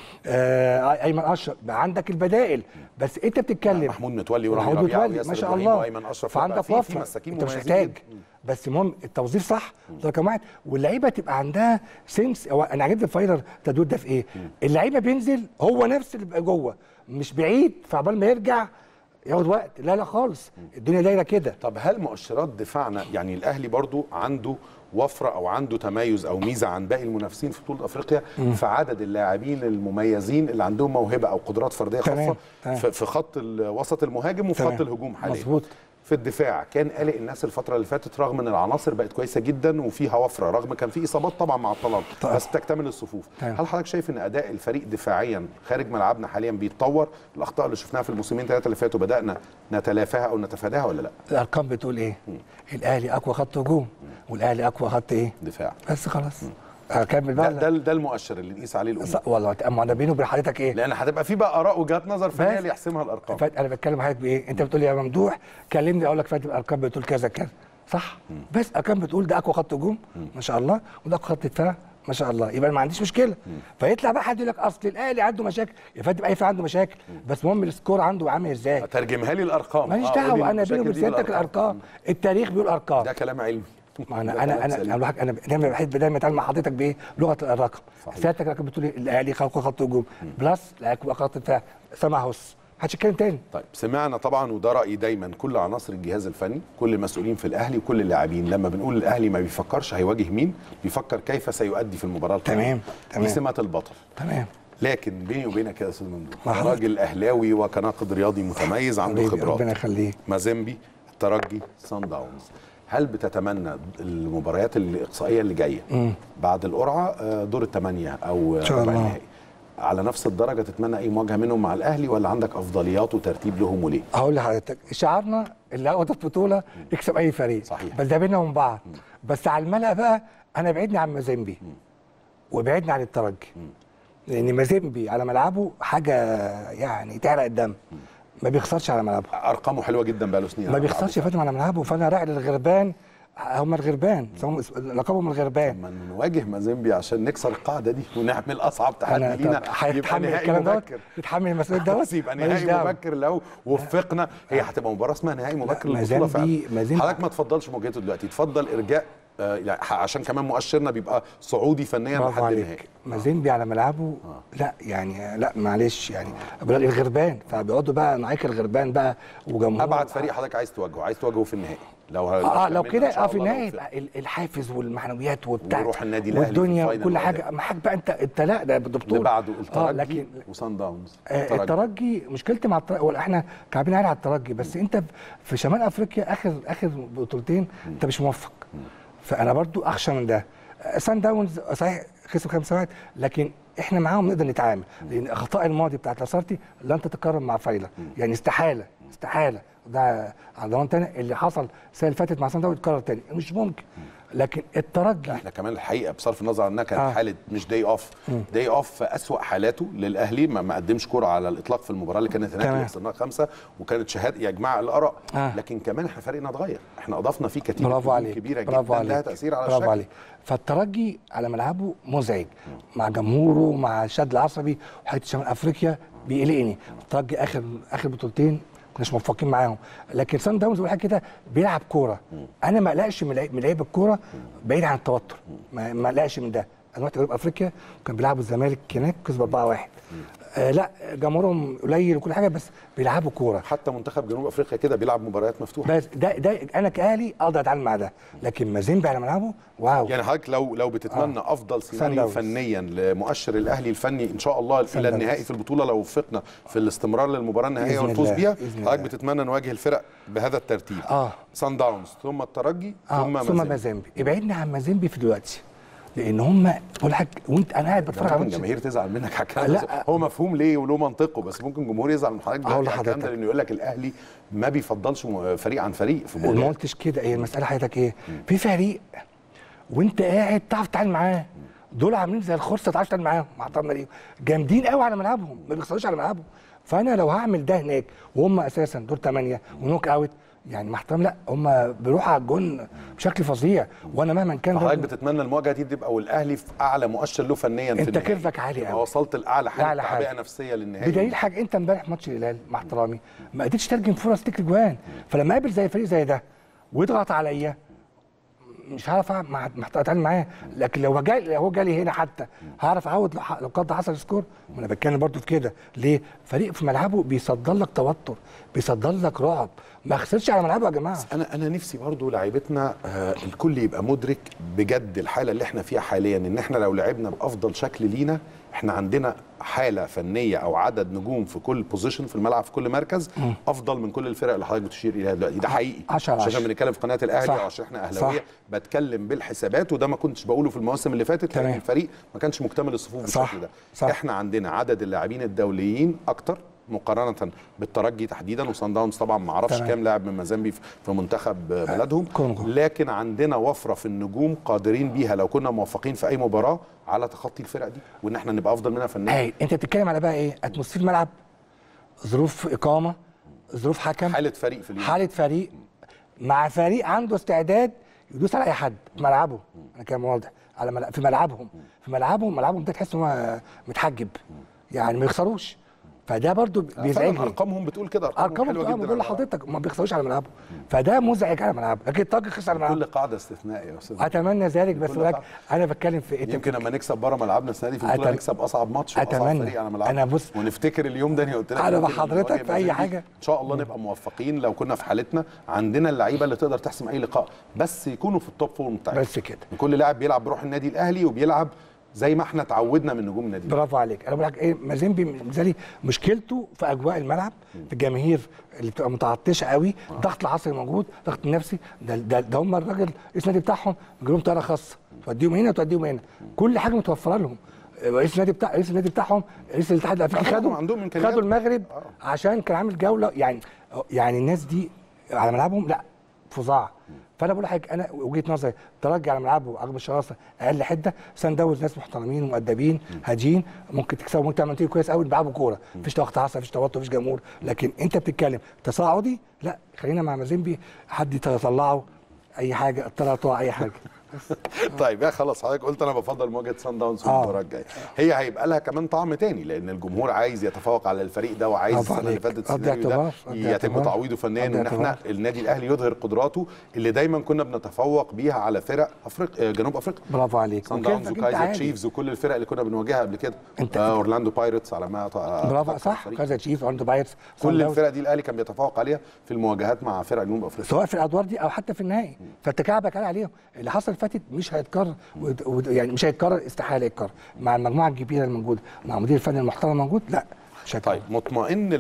آه، ايمن اشرف بقى عندك البدائل بس انت بتتكلم محمود متولي ورامي محمود ربيعه متولي وياسر ما شاء إبراهيم الله وايمن اشرف فعندك لا، في- في وفره مساكين انت مش مميزين محتاج جدا. بس المهم التوظيف صح ده رقم واحد واللعيبه تبقى عندها سنس هو انا عجبني فايلر التدوير ده في ايه؟ اللعيبه بينزل هو نفس اللي بيبقى جوه مش بعيد فعبال ما يرجع ياخد وقت لا لا خالص الدنيا دايره كده طب هل مؤشرات دفاعنا يعني الاهلي برضو عنده وفره او عنده تميز او ميزه عن باقي المنافسين في بطوله افريقيا في عدد اللاعبين المميزين اللي عندهم موهبه او قدرات فرديه تمام، خاصه تمام. في في خط الوسط المهاجم وفي تمام. خط الهجوم حاليا مظبوط. في الدفاع كان قلق الناس الفتره اللي فاتت رغم ان العناصر بقت كويسه جدا وفيها وفره رغم كان في اصابات طبعا مع الطلال طبعا. بس بتكتمل الصفوف تمام. هل حضرتك شايف ان اداء الفريق دفاعيا خارج ملعبنا حاليا بيتطور الاخطاء اللي شفناها في الموسمين ثلاثه اللي فاتوا بدانا نتلافاها او نتفاداها ولا لا الارقام بتقول ايه؟ الاهلي اقوى خط هجوم والاهلي اقوى خط ايه؟ دفاع بس خلاص اكمل ده بقى ده, ده المؤشر اللي نقيس عليه الامور ص- والله اما انا بيني وبين حضرتك ايه لان هتبقى في بقى اراء وجهات نظر فنيه بس- اللي يحسمها الارقام فات انا بتكلم حضرتك بايه انت بتقول لي يا ممدوح كلمني اقول لك فات الارقام بتقول كذا كذا صح بس ارقام بتقول ده اقوى خط هجوم ما شاء الله وده اقوى خط دفاع ما شاء الله يبقى ما عنديش مشكله فيطلع بقى حد يقول لك اصل الاهلي عنده مشاكل يا فندم اي فريق عنده مشاكل بس المهم السكور عنده عامل ازاي ترجمها لي الارقام ماليش آه، قولي دعوه انا المشاكل بيني وبين دي سيادتك بالأرقام. الارقام التاريخ بيقول ارقام ده كلام علمي ما انا ده انا كلام انا سليم. انا بقولك انا دايما بحب دايما اتعامل مع حضرتك بايه؟ لغه الرقم صحيح. سيادتك لكن بتقول لي الاهلي خلق خط هجوم بلس الاهلي خط دفاع سمع هوس محدش يتكلم تاني طيب سمعنا طبعا وده رايي دايما كل عناصر الجهاز الفني كل المسؤولين في الاهلي وكل اللاعبين لما بنقول الاهلي ما بيفكرش هيواجه مين بيفكر كيف سيؤدي في المباراه القادمة. تمام، تمام. دي سمه البطل تمام لكن بيني وبينك يا استاذ ممدوح مع حضرتك. راجل اهلاوي وكناقد رياضي متميز عنده حبيبي، خبرات ربنا يخليك مازيمبي الترجي سان داونز هل بتتمنى المباريات الاقصائيه اللي جايه بعد القرعه آه، دور الثمانيه او إن شاء ربع الله. النهائي على نفس الدرجه تتمنى اي مواجهه منهم مع الاهلي ولا عندك افضليات وترتيب لهم وليه؟ هقول لحضرتك شعارنا اللي هياخد البطوله يكسب اي فريق صحيح. بس ده بينا وبين بعض بس على الملأ بقى انا بعدني عن مازيمبي وبعدني عن الترجي لان مازيمبي على ملعبه حاجه يعني تحرق الدم ما بيخسرش على ملعبه ارقامه حلوه جدا بقاله سنين ما بيخسرش يا فندم على ملعبه فانا راعي للغربان هم الغربان هم لقبهم الغربان لما نواجه مازيمبي عشان نكسر القاعده دي ونعمل اصعب تحدي انا لينا طب هيتحمل نهائي الكلام دوت مبكر. يتحمل المسؤوليه دوت بس يبقى ماليش نهائي دعوة. مبكر لو وفقنا هي هتبقى مباراه اسمها نهائي مبكر لا، للبطوله فعلا مازيمبي- مازيمبي- حضرتك ما تفضلش مواجهته دلوقتي تفضل ارجاء آه، يعني ح- عشان كمان مؤشرنا بيبقى صعودي فنيا برافو لحد النهائي عليك مازيمبي على ملعبه لا يعني لا معلش يعني بلاد الغربان فبيقعدوا بقى نعيك الغربان بقى وجمهور ابعد فريق حضرتك عايز تواجهه عايز تواجهه في النهائي لو اه لو هتكملنا كده إن شاء اه في الله لو النهايه في- يبقى ال- الحافز والمعنويات وبتاع وروح النادي الأهلي في والدنيا الفاينل وكل وأداء. حاجه معاك بقى انت انت لا ده ده اللي بطوله بعده اه الترجي لكن وسان داونز آه الترجي مشكلتي مع الترجي ولا احنا كعبين عالي على الترجي بس انت في شمال افريقيا اخر اخر بطولتين انت مش موفق فانا برضو اخشى من ده آه، سان داونز صحيح خسر خمس ساعات لكن احنا معاهم نقدر نتعامل لان اخطاء الماضي بتاعت لاسارتي لن تتكرر مع فايلة يعني استحاله استحاله ده على ضمان تاني اللي حصل السنه اللي فاتت مع سان داونز يتكرر تاني مش ممكن لكن الترجي احنا كمان الحقيقه بصرف النظر عنها كانت آه. حاله مش داي اوف داي اوف في اسوأ حالاته للاهلي ما ما قدمش كره على الاطلاق في المباراه اللي كانت هناك تمام. اللي خسرناها خمسه وكانت شهاده يا جماعه الاراء آه. لكن كمان احنا فريقنا اتغير احنا اضفنا فيه كتيبه برافو نجوم عليك كبيره برافو جدا عليك لها تاثير على برافو الشكل عليك فالترجي على ملعبه مزعج مع جمهوره مع الشد العصبي وحته شمال افريقيا بيقلقني الترجي اخر اخر بطولتين كناش موفقين معاهم لكن سان داونز بقول حاجه كده بيلعب كوره انا ما اقلقش من لعيب- من لعيب الكوره بعيد عن التوتر ما ما اقلقش من ده انا رحت جنوب افريقيا كان بيلعبوا الزمالك هناك كسب 4-1 آه لا جمهورهم قليل وكل حاجه بس بيلعبوا كوره حتى منتخب جنوب افريقيا كده بيلعب مباريات مفتوحه بس ده ده انا كاهلي اقدر اتعامل مع ده لكن مازيمبي على ملعبه واو يعني حضرتك لو لو بتتمنى آه. افضل سيناريو داونز. فنيا لمؤشر الاهلي الفني ان شاء الله سان الى داونز. النهائي في البطوله لو وفقنا في الاستمرار للمباراه النهائيه بإذن والفوز الله، بيها بإذن حضرتك الله. بتتمنى نواجه الفرق بهذا الترتيب اه سان داونز ثم الترجي ثم اه ثم مازيمبي مازيمبي ابعدنا عن مازيمبي في دلوقتي لان هم بقول لك وانت انا قاعد بتفرج على ممكن ماتش الجماهير تزعل منك على الكلام لا. ده هو مفهوم ليه وله منطقه بس ممكن الجمهور يزعل من حضرتك هقول دلوقتي على الكلام ده لحضرتك. لانه يقول لك الاهلي ما بيفضلش م- فريق عن فريق في ما مواجهه قلتش كده هي المساله حياتك ايه في فريق وانت قاعد تعرف تتعامل معاه دول عاملين زي الخرصه تعرف تتعامل معاهم مع احترامنا ليهم جامدين قوي على ملعبهم ما بيخسروش على ملعبهم فانا لو هعمل ده هناك وهم اساسا دور ثمانيه ونوك اوت يعني مع احترام لا هم بيروحوا على الجون بشكل فظيع وانا مهما كان فحضرتك برضه- بتتمنى المواجهه دي تبقى والاهلي في اعلى مؤشر له فنيا في انت النهائي. كيرفك عالي تبقى قوي. وصلت لاعلى حاله لأعلى حاجة. تعبئه نفسيه للنهائي بدليل حاجه انت امبارح ماتش الهلال مع احترامي ما قدرتش ترجم فرص تجري جوان فلما اقابل زي فريق زي ده ويضغط عليا مش هعرف أع- مع مع- اتعامل معاه لكن لو جاي لو هو جالي هنا حتى هعرف اعود لو ح- لو قد حصل سكور ما انا بتكلم برضو في كده ليه فريق في ملعبه بيصدر لك توتر بيصدر لك رعب ما خسرش على ملعبه يا جماعه انا انا نفسي برضو لعيبتنا آه الكل يبقى مدرك بجد الحاله اللي احنا فيها حاليا ان احنا لو لعبنا بافضل شكل لينا احنا عندنا حاله فنيه او عدد نجوم في كل بوزيشن في الملعب في كل مركز افضل من كل الفرق اللي حضرتك بتشير اليها دلوقتي ده حقيقي عشرة على عشان عشرة. بنتكلم في قناه الاهلي صح. او عشان احنا اهلاويه صح. بتكلم بالحسابات وده ما كنتش بقوله في المواسم اللي فاتت لان تمام. الفريق ما كانش مكتمل الصفوف صح. بالشكل ده صح. احنا عندنا عدد اللاعبين الدوليين اكتر مقارنه بالترجي تحديدا وصن داونز طبعا ما اعرفش تمام. كام لاعب من مازامبي في في منتخب بلدهم كونغو. لكن عندنا وفره في النجوم قادرين بيها لو كنا موفقين في اي مباراه على تخطي الفرق دي وان احنا نبقى افضل منها فنيا هاي انت بتتكلم على بقى ايه اتموسفير ملعب ظروف اقامه ظروف حكم حاله فريق في اليوم حاله فريق مع فريق عنده استعداد يدوس على اي حد في ملعبه انا كلام واضح على ملعب في ملعبهم في ملعبهم ملعبهم ده تحس ان هو متحجب يعني ما يخسروش فده برضو فعلا بيزعجني ارقامهم بتقول كده ارقامهم حلوه اه جدا بقول لحضرتك ما بيخسروش على ملعبهم فده مزعج على ملعبه لكن الطاقه خسر على كل ملعبه قاعده استثنائيه يا استاذ اتمنى ذلك بس كل بقولك قاعدة. انا بتكلم في إيه؟ يمكن لما نكسب بره ملعبنا السنه دي في البطوله أتم- نكسب اصعب ماتش واصعب أتمنى. فريق على ملعبنا أنا بص- ونفتكر اليوم ده انا قلت لك أنا يمكن بحضرتك نواجه في أي مازيمبي. حاجة. ان شاء الله نبقى موفقين لو كنا في حالتنا عندنا اللعيبه اللي تقدر تحسم اي لقاء بس يكونوا في التوب فورم بتاعتهم بس كده كل لاعب بيلعب بروح النادي الاهلي وبيلعب زي ما احنا اتعودنا من نجوم النادي الأهلي. برافو عليك انا بقول لك ايه مازيمبي بالنسبه لي مشكلته في اجواء الملعب في الجماهير اللي بتبقى متعطشه قوي الضغط العصبي موجود ضغط النفسي ده ده, ده هم الراجل رئيس النادي بتاعهم بيجي لهم طياره خاصه توديهم هنا وتوديهم هنا كل حاجه متوفره لهم رئيس النادي بتاع رئيس النادي بتاعهم رئيس الاتحاد الافريقي عندهم- خدوا عندهم إمكانيات. خدوا المغرب عشان كان عامل جوله يعني يعني الناس دي على ملعبهم لا فظاع فانا بقول لحضرتك انا وجهه نظري ترجي على ملعبه عقب الشراسه اقل حده سان داونز ناس محترمين ومؤدبين هاديين ممكن تكسبوا ممكن تعمل نتيجه كويس قوي بيلعبوا كوره مفيش ضغط عصبي مفيش توتر مفيش جمهور لكن انت بتتكلم تصاعدي لا خلينا مع مازيمبي حد يطلعه اي حاجه الطلعه تقع اي حاجه طيب يا خلاص حضرتك قلت انا بفضل مواجهه سان داونز في آه. المباراه الجايه هي هيبقى لها كمان طعم تاني لان الجمهور عايز يتفوق على الفريق ده وعايز برافو السنه اللي عليك. فاتت قضي السيناريو ده اعتبار، قضي يتم اعتبار. تعويضه فنيا قضي وان احنا اعتبار. النادي الاهلي يظهر قدراته اللي دايما كنا بنتفوق بيها على فرق افريقيا جنوب افريقيا برافو عليك سان وكيفك داونز انت وكايزر عالي. تشيفز وكل الفرق اللي كنا بنواجهها قبل كده انت- آه اورلاندو بايرتس على ما أت- برافو أتذكر صح الفريق. كذا تشيف عنده بايرتس سان كل داونز. الفرق دي الاهلي كان بيتفوق عليها في المواجهات مع فرق جنوب افريقيا سواء في الادوار دي او حتى في النهائي فانت كعبك على عليهم اللي حصل فاتت مش هيتكرر ود- ود- يعني مش هيتكرر استحاله يتكرر مع المجموعه الكبيره الموجوده مع المدير الفني المحترم الموجود لا مش هيتكرر طيب مطمئن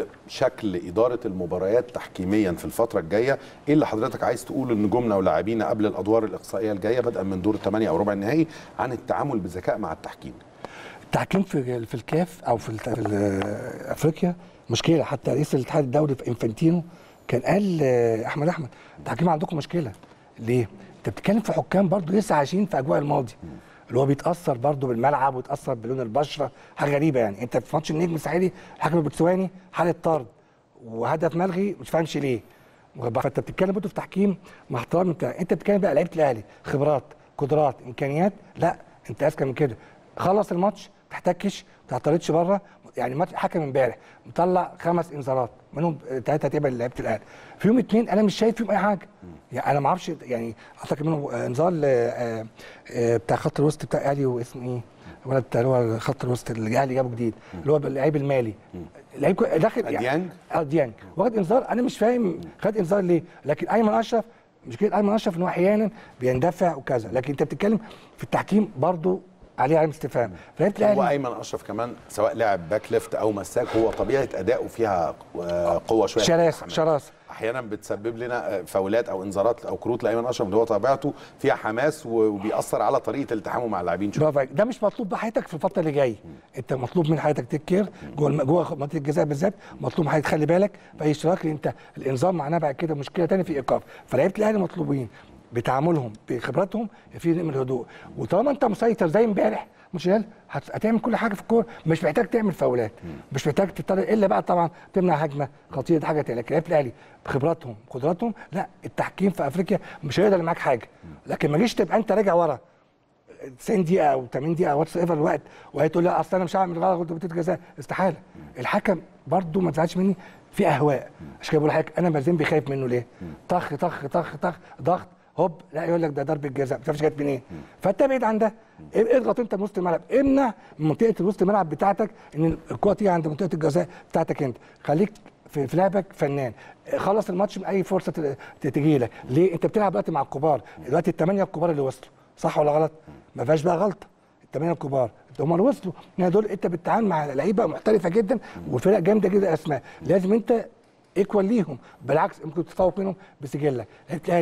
لشكل اداره المباريات تحكيميا في الفتره الجايه ايه اللي حضرتك عايز تقوله لنجومنا ولاعبينا قبل الادوار الاقصائيه الجايه بدءا من دور الثمانيه او ربع النهائي عن التعامل بذكاء مع التحكيم التحكيم في في الكاف او في, الت- في ال- افريقيا مشكله حتى رئيس الاتحاد الدولي في انفانتينو كان قال آه، احمد احمد التحكيم عندكم مشكله ليه؟ انت بتتكلم في حكام برضو لسه عايشين في اجواء الماضي اللي هو بيتاثر برضو بالملعب ويتاثر بلون البشره حاجه غريبه يعني انت في ماتش النجم الساحلي الحكم البوتسواني حاله طرد وهدف ملغي مش فاهمش ليه فانت بتتكلم برضه في تحكيم مع احترامي انت انت بتتكلم بقى لعيبه الاهلي خبرات قدرات امكانيات لا انت اذكى من كده خلص الماتش ما تحتكش ما تعترضش بره يعني ماتش حكم امبارح مطلع خمس انذارات منهم ثلاثه تبع لعيبه الاهلي فيهم اثنين انا مش شايف فيهم اي حاجه يعني انا ما اعرفش يعني اعتقد منهم آه، انذار آه، آه، بتاع خط الوسط بتاع الاهلي واسمه ايه الولد بتاع اللي هو خط الوسط اللي الاهلي جابه جديد اللي هو اللعيب المالي لعيب كو- داخل ديانج؟ اه ديانج واخد انذار انا مش فاهم خد انذار ليه لكن ايمن اشرف مشكله ايمن اشرف ان هو احيانا بيندفع وكذا لكن انت بتتكلم في التحكيم برضو عليه علامه استفهام فلعيبه هو الاهلي ايمن اشرف كمان سواء لاعب باك ليفت او مساك هو طبيعه اداؤه فيها آه، قوه شويه شراسه شراسه احيانا بتسبب لنا آه، فاولات او انذارات او كروت لايمن اشرف اللي هو طبيعته فيها حماس و- وبيأثر على طريقه التعامل مع اللاعبين شويه برافو عليك ده مش مطلوب بحياتك في الفتره اللي جايه انت مطلوب من حياتك تكير جوه الم- جوه منطقه الجزاء بالذات مطلوب من حضرتك تخلي بالك في اي اشتراك لان انت الانذار معناه بعد كده مشكله ثانيه في ايقاف فلعيبه الاهلي مطلوبين بتعاملهم بخبراتهم في من الهدوء وطالما انت مسيطر زي امبارح مش هل هت- هتعمل كل حاجه في الكوره مش محتاج تعمل فاولات مش محتاج تضطر الا بقى طبعا تمنع هجمه خطيره دي حاجه تانية لكن لعيبه الاهلي بخبراتهم قدراتهم لا التحكيم في افريقيا مش هيقدر معاك حاجه لكن ما جيش تبقى انت راجع ورا 90 دقيقه او 80 دقيقه واتس ايفر الوقت وهي تقول لا اصل انا مش هعمل غلط قلت بتيجي جزاء استحاله الحكم برضو ما تزعلش مني في اهواء عشان كده بقول لحضرتك انا مازن خايف منه ليه؟ طخ طخ طخ طخ ضغط هوب لا يقول لك ده ضربه جزاء ما تعرفش جت منين فانت ابعد عن ده اضغط انت من وسط الملعب امنع من منطقه وسط الملعب بتاعتك ان الكوره تيجي عند منطقه الجزاء بتاعتك انت خليك في, في لعبك فنان خلص الماتش من اي فرصه ت- تجي لك ليه انت بتلعب دلوقتي مع الكبار دلوقتي الثمانيه الكبار اللي وصلوا صح ولا غلط ما فيهاش بقى غلطه الثمانيه الكبار هم اللي وصلوا يعني دول انت بتتعامل مع لعيبه محترفه جدا وفرق جامده جدا اسماء لازم انت ايكوال ليهم بالعكس ممكن تتفوق منهم بسجلك لعيبه الاهلي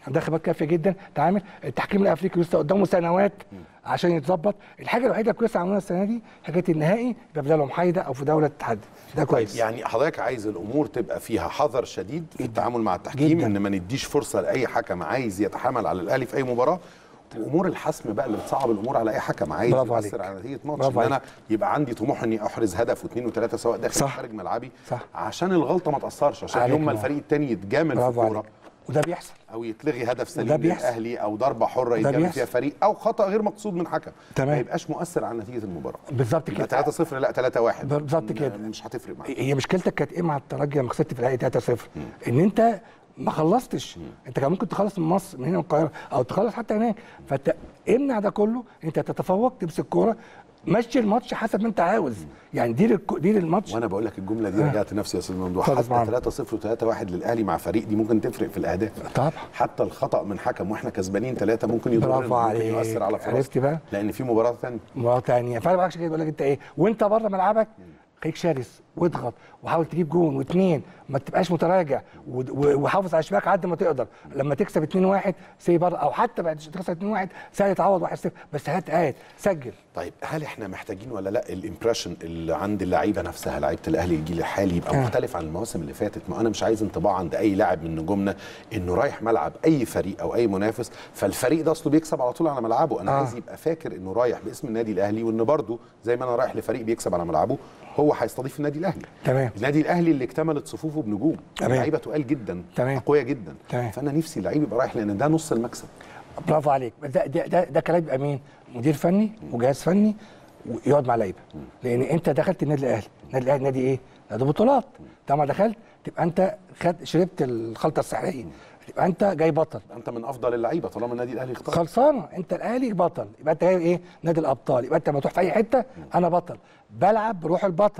عندها خبرات كافيه جدا تعامل التحكيم الافريقي لسه قدامه سنوات عشان يتظبط الحاجه الوحيده الكويسه عملوها السنه دي حكايه النهائي يبقى في دوله محايده او في دوله تحدي ده طيب كويس يعني حضرتك عايز الامور تبقى فيها حذر شديد في التعامل مع التحكيم جداً. ان ما نديش فرصه لاي حكم عايز يتحامل على الاهلي في اي مباراه وامور الحسم بقى اللي بتصعب الامور على اي حكم عايز برافو يؤثر عليك. على نتيجه ماتش برافو ان انا عليك. يبقى عندي طموح اني احرز هدف واثنين وثلاثه سواء داخل او صح. خارج ملعبي صح. عشان الغلطه ما تاثرش عشان عليك يوم ما نور. الفريق الثاني يتجامل في برافو الكوره عليك وده بيحصل او يتلغي هدف وده سليم بيحصل. للاهلي او ضربه حره وده يتجامل بيحصل. فيها فريق او خطا غير مقصود من حكم تمام. ما يبقاش مؤثر على نتيجه المباراه بالظبط يبقى كده 3-0 لا 3-1 بالظبط كده. مش هتفرق معاك هي مشكلتك كانت ايه مع الترجي لما خسرت في الاهلي 3-0 ان انت ما خلصتش انت كان ممكن تخلص من مصر من هنا من القاهره او تخلص حتى هناك فانت امنع ده كله انت تتفوق تمسك كوره مشي الماتش حسب ما انت عاوز يعني دير الكو- دير الماتش وانا بقول لك الجمله دي رجعت نفسي يا استاذ ممدوح اتفضل معانا. حتى 3-0 و3-1 للاهلي مع فريق دي ممكن تفرق في الاهداف طبعا حتى الخطا من حكم واحنا كسبانين ثلاثه ممكن يضرنا برافو ممكن عليك. يؤثر على فرص عرفت بقى؟ لان في مباراه ثانيه مباراه ثانيه فانا بعكس كده بقول لك انت ايه وانت بره ملعبك خليك شرس واضغط وحاول تجيب جون واثنين ما تبقاش متراجع و- و- وحافظ على شباك قد ما تقدر لما تكسب 2-1 سي بره او حتى بعد تخسر 2-1 سهل تعوض 1-0 بس هات هات سجل طيب هل احنا محتاجين ولا لا الامبريشن اللي عند اللعيبه نفسها لعيبه الاهلي الجيل الحالي يبقى آه. مختلف عن المواسم اللي فاتت ما انا مش عايز انطباع عند اي لاعب من نجومنا انه رايح ملعب اي فريق او اي منافس فالفريق ده اصله بيكسب على طول على ملعبه انا آه. عايز يبقى فاكر انه رايح باسم النادي الاهلي وان برضه زي ما انا رايح لفريق بيكسب على ملعبه هو هيستضيف النادي الاهلي تمام. النادي الاهلي اللي اكتملت صفوفه بنجوم تمام. لعيبه تقال جدا تمام. قويه جدا تمام. فانا نفسي اللعيب يبقى رايح لان ده نص المكسب برافو عليك ده ده ده, ده كلام يبقى مين؟ مدير فني وجهاز فني ويقعد مع لعيبه لان انت دخلت النادي الاهلي النادي الاهلي نادي ايه؟ نادي بطولات طالما دخلت تبقى انت خد شربت الخلطه السحريه تبقى انت جاي بطل انت من افضل اللعيبه طالما النادي الاهلي اختار خلصانه انت الاهلي بطل يبقى انت جاي ايه؟ نادي الابطال يبقى انت لما تروح في اي حته انا بطل بلعب بروح البطل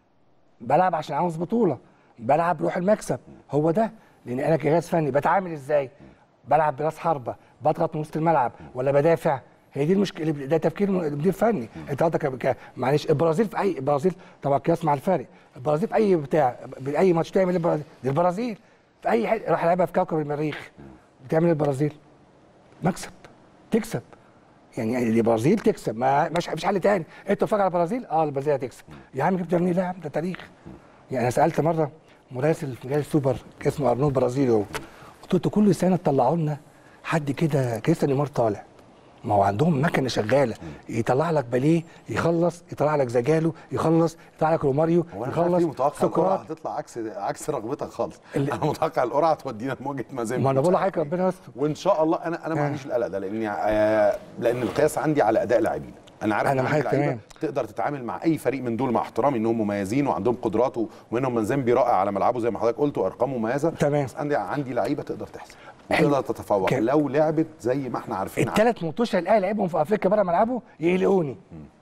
بلعب عشان عاوز بطوله بلعب بروح المكسب هو ده لان انا كجهاز فني بتعامل ازاي بلعب براس حربه بضغط من وسط الملعب ولا بدافع هي دي المشكله ده تفكير مدير فني انت قصدك ك- معلش البرازيل في اي البرازيل طبعا قياس مع الفارق البرازيل في اي بتاع باي ماتش تعمل ايه البرازيل دي البرازيل في اي حته راح لعبها في كوكب المريخ بتعمل ايه البرازيل مكسب تكسب يعني البرازيل تكسب ما مش مفيش حل تاني انت تتفرج على البرازيل اه البرازيل هتكسب يا عم جبت منين لا يا عم ده تاريخ يعني انا سالت مره مراسل في مجال السوبر اسمه ارنولد برازيلي هو قلت له كل سنه تطلعوا لنا حد كده كريستيان نيمار طالع ما هو عندهم مكنه شغاله يطلع لك باليه يخلص يطلع لك زجالو يخلص يطلع لك روماريو هو انا خلاص يخلص متوقع القرعه سقراط هتطلع عكس عكس رغبتك خالص اللي- انا متوقع القرعه تودينا لمواجهه مازيمبي ما انا بقول لحضرتك ربنا يستر وان شاء الله انا انا ما آه. عنديش القلق ده لاني آه لان القياس عندي على اداء لاعبين انا عارف أنا إن عندي معاك لعيبة تمام. تقدر تتعامل مع اي فريق من دول مع احترامي انهم مميزين وعندهم قدرات ومنهم مازيمبي رائع على ملعبه زي ما حضرتك قلت وارقام مميزه تمام. بس عندي عندي لعيبه تقدر تحسن حلو. تقدر تتفوق كام؟ لو لعبت زي ما احنا عارفين الثلاث ماتشات الاهلي لعبهم في افريقيا بره ملعبه يقلقوني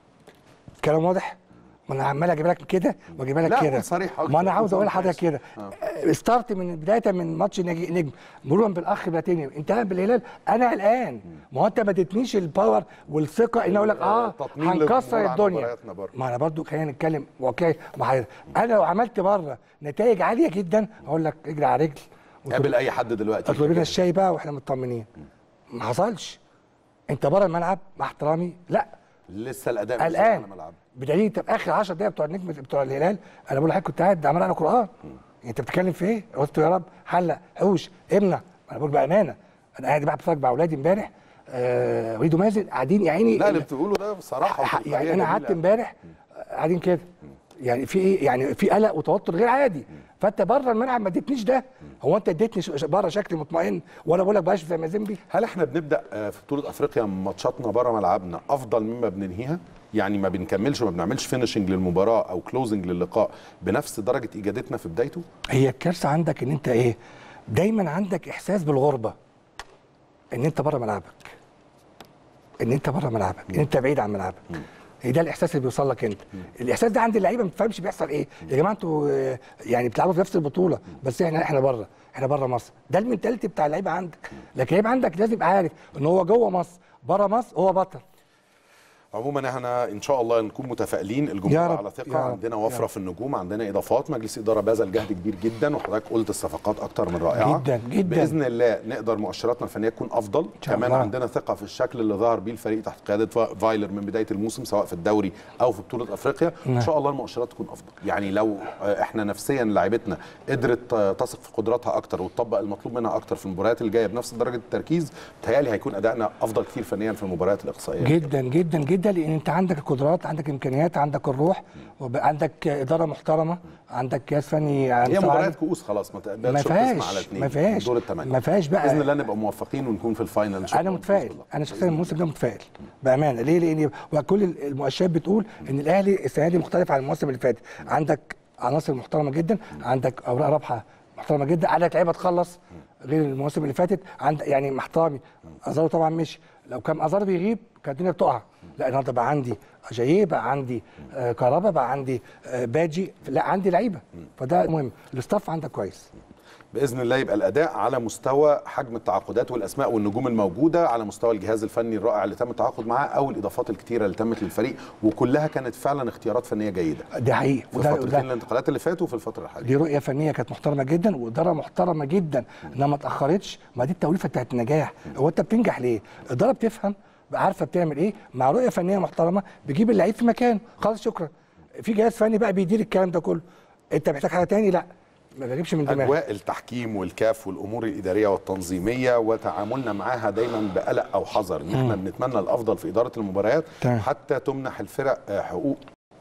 كلام واضح ما انا عمال اجيب لك كده واجيب لك لا، كده قول صريح أكتر. ما انا عاوز قول اقول لحضرتك كويس. كده ستارت من بدايه من ماتش نج- نجم مرورا بالاخ بلاتيني انتهى بالهلال انا قلقان ما هو انت ما اديتنيش الباور والثقه ان اقول لك اه تطمين هنكسر للجمهور عن الدنيا مبارياتنا برضه. ما انا برضو خلينا نتكلم واقعي مع حضرتك انا لو عملت بره نتائج عاليه جدا اقول لك اجري على رجل قابل اي حد دلوقتي اطلب لنا الشاي بقى واحنا مطمنين ما حصلش انت بره الملعب مع احترامي لا لسه الاداء مش زي الان على ملعب بدليل انت في اخر 10 دقايق بتوع النجم بتوع الهلال انا بقول لحضرتك كنت قاعد عمال اقرا قران انت بتتكلم في ايه؟ قلت يا رب حلق حوش امنع انا بقول بامانه انا قاعد بقى بتفرج مع اولادي امبارح آه وليد ومازن قاعدين يا عيني لا اللي بتقوله ده بصراحه ح- وتلقائية يعني انا قعدت جميلة. امبارح قاعدين كده يعني في ايه يعني في قلق وتوتر غير عادي فانت بره الملعب ما اديتنيش ده هو انت اديتني ش- بره شكل مطمئن وانا بقول لك بلاش زي مازيمبي هل احنا بنبدا آه، في بطوله افريقيا ماتشاتنا بره ملعبنا افضل مما بننهيها يعني ما بنكملش وما بنعملش فينشنج للمباراه او كلوزنج للقاء بنفس درجه اجادتنا في بدايته هي الكارثه عندك ان انت ايه دايما عندك احساس بالغربه ان انت بره ملعبك ان انت بره ملعبك ان انت بعيد عن ملعبك هي ده الاحساس اللي بيوصل لك انت الاحساس ده عند اللعيبه ما بتفهمش بيحصل ايه يا جماعه انتوا آه، يعني بتلعبوا في نفس البطوله بس احنا احنا بره احنا بره مصر ده المنتاليتي بتاع اللعيبه عندك لكن اللعيب عندك لازم يبقى عارف ان هو جوه مصر بره مصر هو بطل عموما احنا ان شاء الله نكون متفائلين يا الجمهور رب، على يا ثقه رب، عندنا يا وفره رب. في النجوم عندنا اضافات مجلس اداره بذل جهد كبير جدا وحضرتك قلت الصفقات اكتر من رائعه جداً، جداً. باذن الله نقدر مؤشراتنا الفنيه تكون افضل شاء كمان الله. عندنا ثقه في الشكل اللي ظهر بيه الفريق تحت قياده فا- فايلر من بدايه الموسم سواء في الدوري او في بطوله افريقيا ان نعم. شاء الله المؤشرات تكون افضل يعني لو آه، احنا نفسيا لاعبتنا قدرت آه، تثق في قدراتها اكتر وتطبق المطلوب منها اكتر في المباريات الجايه بنفس درجه التركيز بتهيألي هيكون ادائنا افضل كتير فنيا في المباريات الاقصائيه جدا جدا جدا لان انت عندك القدرات عندك امكانيات عندك الروح وب- عندك اداره محترمه عندك جهاز فني على هي مستوى مباريات عالي. كؤوس خلاص ما تقبلش ما القسم فيهاش على اثنين ما فيهاش دور الثمانيه ما فيهاش بقى باذن الله نبقى موفقين ونكون في الفاينل ان شاء انا الله متفائل بإذن الله. انا شخصيا الموسم ده متفائل بامانه ليه لان وكل المؤشرات بتقول ان الاهلي السنه دي مختلف عن الموسم اللي فات عندك عناصر محترمه جدا عندك اوراق رابحه محترمه جدا عندك لعيبه تخلص غير المواسم اللي فاتت عند يعني مع احترامي ازارو طبعا مش لو كان ازارو بيغيب كانت الدنيا بتقع لا النهارده بقى عندي اجاييه بقى عندي آه كهربا بقى عندي آه باجي لا عندي لعيبه فده مهم الاستاف عندك كويس باذن الله يبقى الاداء على مستوى حجم التعاقدات والاسماء والنجوم الموجوده على مستوى الجهاز الفني الرائع اللي تم التعاقد معاه او الاضافات الكتيره اللي تمت للفريق وكلها كانت فعلا اختيارات فنيه جيده ده حقيقي في وده, فترتين وده الانتقالات اللي فاتوا وفي الفتره الحاليه دي رؤيه فنيه كانت محترمه جدا واداره محترمه جدا انها ما اتاخرتش ما دي التوليفه بتاعت النجاح هو انت بتنجح ليه؟ الاداره بتفهم بقى عارفه بتعمل ايه مع رؤيه فنيه محترمه بيجيب اللعيب في مكانه خلاص شكرا في جهاز فني بقى بيدير الكلام ده كله انت محتاج حاجه تاني لا ما بجيبش من دماغي اجواء التحكيم والكاف والامور الاداريه والتنظيميه وتعاملنا معاها دايما بقلق او حذر ان احنا بنتمنى الافضل في اداره المباريات تمام. حتى تمنح الفرق آه، حقوق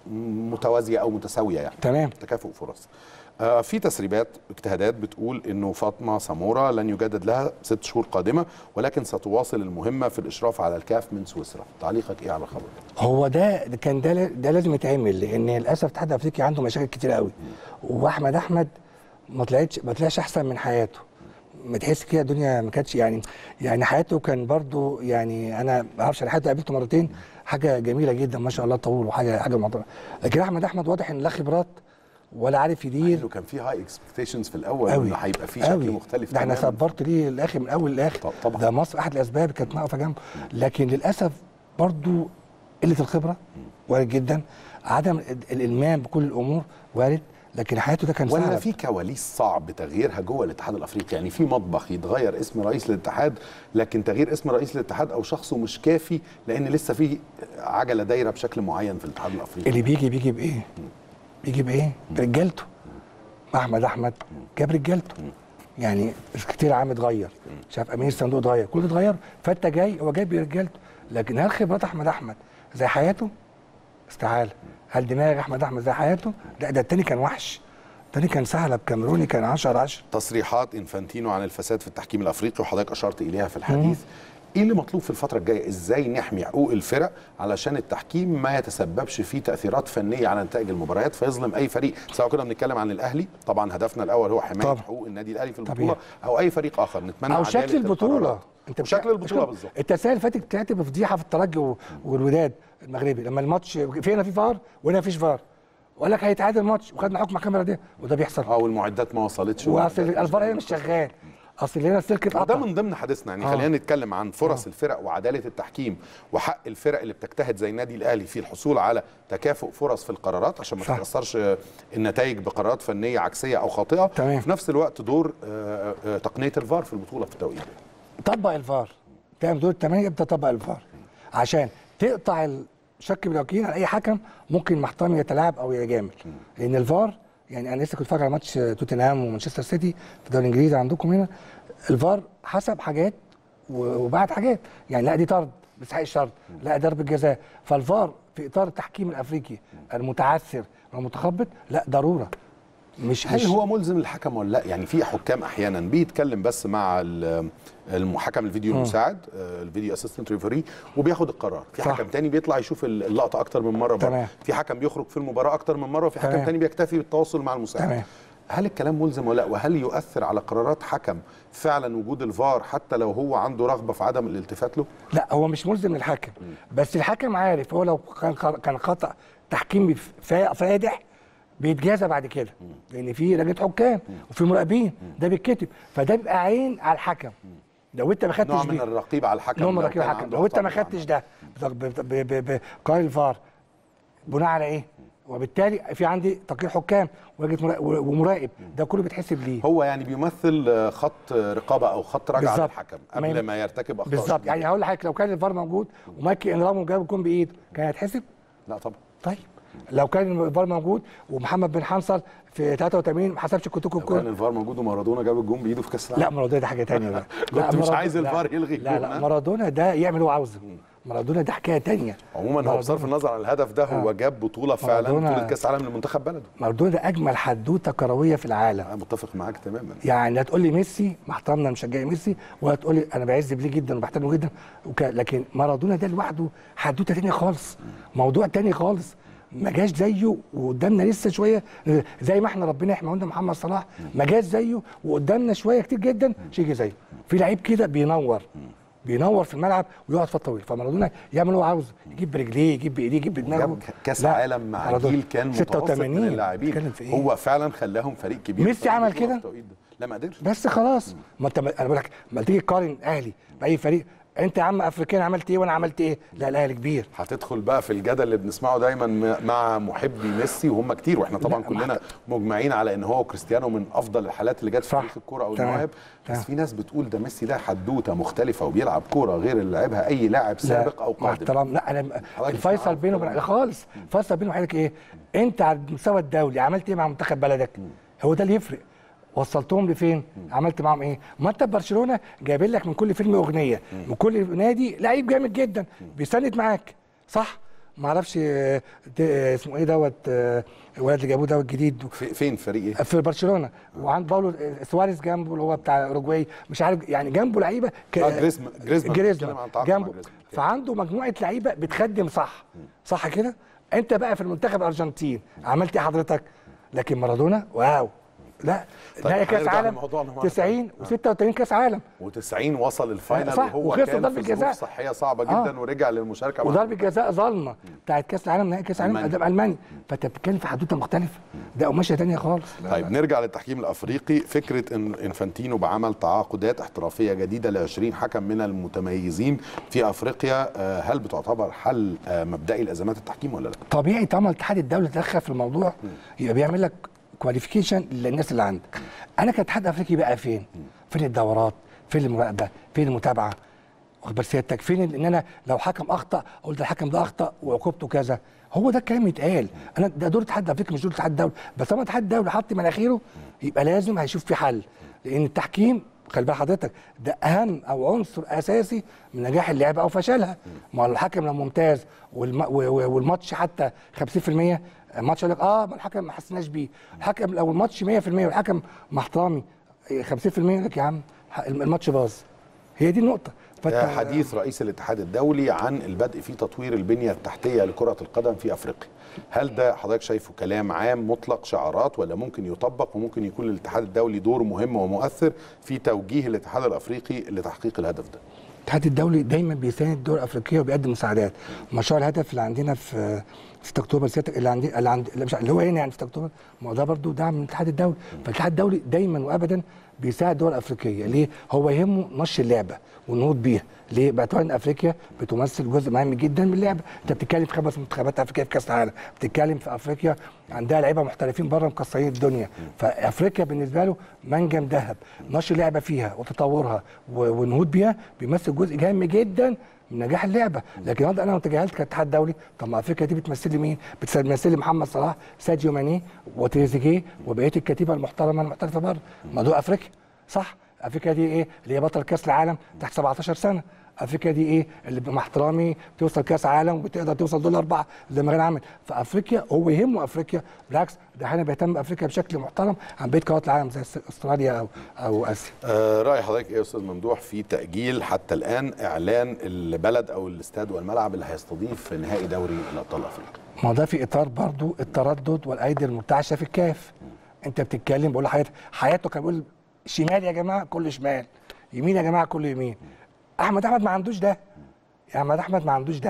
متوازيه او متساويه يعني تمام تكافؤ فرص آه، في تسريبات اجتهادات بتقول انه فاطمه سامورا لن يجدد لها ست شهور قادمه ولكن ستواصل المهمه في الاشراف على الكاف من سويسرا تعليقك ايه على الخبر ده؟ هو ده ده كان ده ده لازم يتعمل لان للاسف الاتحاد الافريقي عنده مشاكل كتير قوي واحمد احمد ما طلعتش ما طلعش احسن من حياته ما تحس كده الدنيا ما كانتش يعني يعني حياته كان برضو يعني انا ما اعرفش انا حياته قابلته مرتين حاجه جميله جدا ما شاء الله طول وحاجه حاجه محترمه لكن احمد احمد واضح ان لا خبرات ولا عارف يدير انه كان في هاي اكسبكتيشنز في الاول قوي انه هيبقى في شكل قوي. مختلف ده احنا تماماً. صبرت ليه الاخر من اول لاخر طب- طبعاً. ده مصر احد الاسباب كانت واقفه جنبه لكن للاسف برضو قله الخبره وارد جدا عدم ال- الالمام بكل الامور وارد لكن حياته ده كان ولا سهل في كواليس صعب تغييرها جوه الاتحاد الافريقي يعني في مطبخ يتغير اسم رئيس الاتحاد لكن تغيير اسم رئيس الاتحاد او شخصه مش كافي لان لسه في عجله دايره بشكل معين في الاتحاد الافريقي اللي بيجي بيجي بايه؟ بيجي بايه؟ برجالته احمد احمد جاب رجالته يعني السكرتير عام اتغير شاف امين الصندوق اتغير كل ده اتغير فانت جاي هو جايب برجالته لكن هل خبرات احمد احمد زي حياته؟ استحاله هل دماغ احمد احمد زي حياته؟ لا ده التاني كان وحش التاني كان سهله بكاميروني كان 10 10 تصريحات انفانتينو عن الفساد في التحكيم الافريقي وحضرتك اشرت اليها في الحديث ايه اللي مطلوب في الفتره الجايه ازاي نحمي حقوق الفرق علشان التحكيم ما يتسببش في تاثيرات فنيه على نتائج المباريات فيظلم اي فريق سواء كنا بنتكلم عن الاهلي طبعا هدفنا الاول هو حمايه طبعا. حقوق النادي الاهلي في طبيعي. البطوله او اي فريق اخر نتمنى او عدالة شكل البطوله القرارات. انت وشكل بتاع- البطوله شكل- بالظبط انت السنه اللي فاتت طلعت بفضيحه في الترجي و- والوداد المغربي لما الماتش في هنا في فار وهنا مفيش فار وقال لك هيتعادل الماتش وخدنا حكم على الكاميرا دي وده بيحصل اه والمعدات ما وصلتش واصل الفار هنا مش شغال اصل هنا السلك ده اتقطع من ضمن حديثنا يعني آه. خلينا نتكلم عن فرص الفرق وعداله التحكيم وحق الفرق اللي بتجتهد زي النادي الاهلي في الحصول على تكافؤ فرص في القرارات عشان ما صح. تتاثرش النتائج بقرارات فنيه عكسيه او خاطئه تمام. في نفس الوقت دور آه، آه، تقنيه الفار في البطوله في التوقيت ده. طبق الفار تعمل دور الثمانيه ابدا طبق الفار عشان تقطع الشك بالوكيل على اي حكم ممكن محترم يتلاعب او يجامل لان الفار يعني انا لسه كنت فاكر على ماتش توتنهام ومانشستر سيتي في الدوري الانجليزي عندكم هنا الفار حسب حاجات و- وبعد حاجات يعني لا دي طرد بس حق الشرط لا ضربه جزاء فالفار في اطار التحكيم الافريقي المتعثر والمتخبط لا ضروره مش هل مش هو ملزم الحكم ولا لا يعني في حكام احيانا بيتكلم بس مع ال- المحكم الفيديو المساعد آه، الفيديو اسيستنت ريفري وبياخد القرار في صح. حكم تاني بيطلع يشوف اللقطه اكتر من مره برضه. تمام. في حكم بيخرج في المباراه اكتر من مره وفي حكم تمام. تاني بيكتفي بالتواصل مع المساعد تمام. هل الكلام ملزم ولا لا وهل يؤثر على قرارات حكم فعلا وجود الفار حتى لو هو عنده رغبه في عدم الالتفات له لا هو مش ملزم للحكم بس الحكم عارف هو لو كان كان خطا تحكيمي فا- فادح بيتجازى بعد كده لان في لجنه حكام وفي مراقبين ده بيتكتب فده بيبقى عين على الحكم لو انت ما خدتش نوع من بيه الرقيب على الحكم نوع من لو ركيب كان الحكم عنده لو انت ما أخطاء خدتش ده بقرار الفار بناء على ايه؟ وبالتالي في عندي تقرير حكام ولجنه مرا- ومراقب ده كله بيتحسب ليه هو يعني بيمثل آه، خط رقابه او خط رجعه بالظبط. للحكم ما قبل ي- ما يرتكب اخطاء بالظبط شديدة. يعني هقول لحضرتك لو كان الفار موجود ومايكل انرامو جاب الجون بايده كان هيتحسب؟ لا طبعا طيب لو كان الفار موجود ومحمد بن حنصل في 83 ما حسبش كوتوكو لو كان الكوره الفار موجود ومارادونا جاب الجون بايده في كاس العالم لا مارادونا ده حاجه ثانيه بقى كنت لا، مش مارادونا- عايز لا، الفار يلغي لا الجون، لا ها؟ مارادونا ده يعمل اللي هو عاوزه مارادونا ده حكايه ثانيه عموما هو بصرف النظر عن الهدف ده هو آه. جاب بطوله فعلا مارادونا- بطوله كاس العالم لمنتخب بلده مارادونا ده اجمل حدوته كرويه في العالم انا متفق معاك تماما يعني لا تقول لي ميسي مع احترامنا مشجعي ميسي ولا تقول لي انا بعز بيه جدا وبحترمه جدا وك... لكن مارادونا ده لوحده حدوته تانية خالص موضوع تاني خالص ما جاش زيه وقدامنا لسه شويه زي ما احنا ربنا يحمي قلنا محمد صلاح ما جاش زيه وقدامنا شويه كتير جدا مش يجي زيه في لعيب كده بينور بينور في الملعب ويقعد فتره طويله فمارادونا يعمل اللي هو عاوزه يجيب برجليه يجيب بايديه يجيب بدماغه جاب كاس لا، عالم مع مارادونا. جيل كان متوسط من 86 اللاعبين بتتكلم في إيه؟ هو فعلا خلاهم فريق كبير ميسي في عمل البطولة كده؟ في التوقيت ده. لا ما قدرش بس خلاص ما انت انا بقول لك ما تيجي تقارن اهلي باي فريق انت يا عم افريقيا عملت ايه وانا عملت ايه لا الاهلي كبير هتدخل بقى في الجدل اللي بنسمعه دايما م- مع محبي ميسي وهم كتير واحنا طبعا لا، كلنا مجمعين على ان هو وكريستيانو من افضل الحالات اللي جت في صح. تاريخ الكوره او تمام. المواهب بس تمام. في ناس بتقول ده ميسي ده حدوته مختلفه وبيلعب كوره غير اللي لعبها اي لاعب سابق او مع قادم احترام لا انا حضرتك الفيصل معاك بينه طبعاً. وبين خالص الفيصل بينه وبينك ايه انت على المستوى الدولي عملت ايه مع منتخب بلدك هو ده اللي يفرق وصلتهم لفين عملت معاهم ايه ما انت في برشلونه جايبين لك من كل فيلم اغنيه من كل نادي لعيب جامد جدا بيسند معاك صح ما اعرفش آه، ده- اسمه ايه دوت آه، الولد اللي جابوه دوت جديد في- فين فريق ايه؟ في برشلونه وعند باولو سواريز جنبه اللي هو بتاع اوروجواي مش عارف يعني جنبه لعيبه ك... آه، جريزمان- جريزمان. بتتكلم جريزمان عن تعاقد مع جنبه جريزمان. فعنده مجموعه لعيبه بتخدم صح صح كده انت بقى في المنتخب الارجنتين عملت ايه حضرتك لكن مارادونا واو لا طيب، نهائي كاس هنرجع عالم لموضوعنا مرة 90 تانية. و86 كاس عالم و90 وصل الفاينل صح، وهو وخسر كان ضربة في ظروف جزاء. صحيه صعبه آه. جدا ورجع للمشاركه مع وضربه جزاء ظالمه بتاعت كاس العالم نهائي كاس العالم ألمانيا. قدام المانيا فانت بتتكلم في حدوته مختلفه ده قماشه ثانيه خالص لا، طيب لا. نرجع للتحكيم الافريقي فكره ان انفانتينو بعمل تعاقدات احترافيه جديده ل 20 حكم من المتميزين في افريقيا آه، هل بتعتبر حل آه، مبدئي لازمات التحكيم ولا لا؟ طبيعي طالما الاتحاد الدولي تدخل في الموضوع يبقى بيعمل لك كواليفيكيشن للناس اللي عندك انا كاتحاد افريقي بقى فين فين الدورات فين المراقبه فين المتابعه واخد بال سيادتك فين ال- ان انا لو حكم اخطا اقول ده الحكم ده اخطا وعقوبته كذا هو ده الكلام يتقال انا ده دور الاتحاد الافريقي مش دور الاتحاد الدولي بس طالما الاتحاد الدولي حط مناخيره يبقى لازم هيشوف في حل لان التحكيم خلي بال حضرتك ده اهم او عنصر اساسي من نجاح اللعبه او فشلها ما هو الحكم لو ممتاز والم... و- و- والماتش حتى 50% الماتش يقول لك اه ما الحكم ما حسناش بيه الحكم لو الماتش 100% والحكم مع احترامي 50% يقول لك يا عم الماتش باظ هي دي النقطه ده حديث رئيس الاتحاد الدولي عن البدء في تطوير البنيه التحتيه لكره القدم في افريقيا. هل ده حضرتك شايفه كلام عام مطلق شعارات ولا ممكن يطبق وممكن يكون للاتحاد الدولي دور مهم ومؤثر في توجيه الاتحاد الافريقي لتحقيق الهدف ده؟ الاتحاد الدولي دايما بيساند الدول الافريقيه وبيقدم مساعدات مشروع الهدف اللي عندنا في في 6 اكتوبر سيادتك اللي عندي اللي, عند... اللي, مش... اللي هو هنا يعني في 6 اكتوبر ما هو ده برضه دعم من الاتحاد الدولي فالاتحاد الدولي دايما وابدا بيساعد الدول الافريقيه ليه؟ هو يهمه نشر اللعبه والنهوض بيها ليه؟ باعتبار ان افريقيا بتمثل جزء مهم جدا من اللعبه انت بتتكلم في خمس منتخبات افريقيه في كاس العالم بتتكلم في افريقيا عندها لعيبه محترفين بره مكسرين الدنيا فافريقيا بالنسبه له منجم ذهب نشر اللعبه فيها وتطورها و- والنهوض بيها بيمثل جزء مهم جدا من نجاح اللعبه لكن النهارده انا وتجاهلت كاتحاد دولي طب ما افريقيا دي بتمثل لي مين؟ بتمثل لي محمد صلاح ساديو ماني وتريزيجيه وبقيه الكتيبه المحترمه المحترفه بره ما دول افريقيا صح افريقيا دي ايه اللي هي بطل كاس العالم تحت 17 سنه افريقيا دي ايه اللي مع احترامي توصل كاس عالم وبتقدر توصل دول اربعه زي ما غير عامل فافريقيا هو يهمه افريقيا بالعكس ده احنا بيهتم بافريقيا بشكل محترم عن بقيه قارات العالم زي استراليا او او اسيا آه راي حضرتك ايه يا استاذ ممدوح في تاجيل حتى الان اعلان البلد او الاستاد والملعب اللي هيستضيف نهائي دوري الابطال الافريقي؟ ما ده في اطار برضو التردد والايدي المرتعشه في الكاف انت بتتكلم بقول لحضرتك حياته كان بيقول شمال يا جماعه كله شمال يمين يا جماعه كله يمين احمد احمد ما عندوش ده يا احمد احمد ما عندوش ده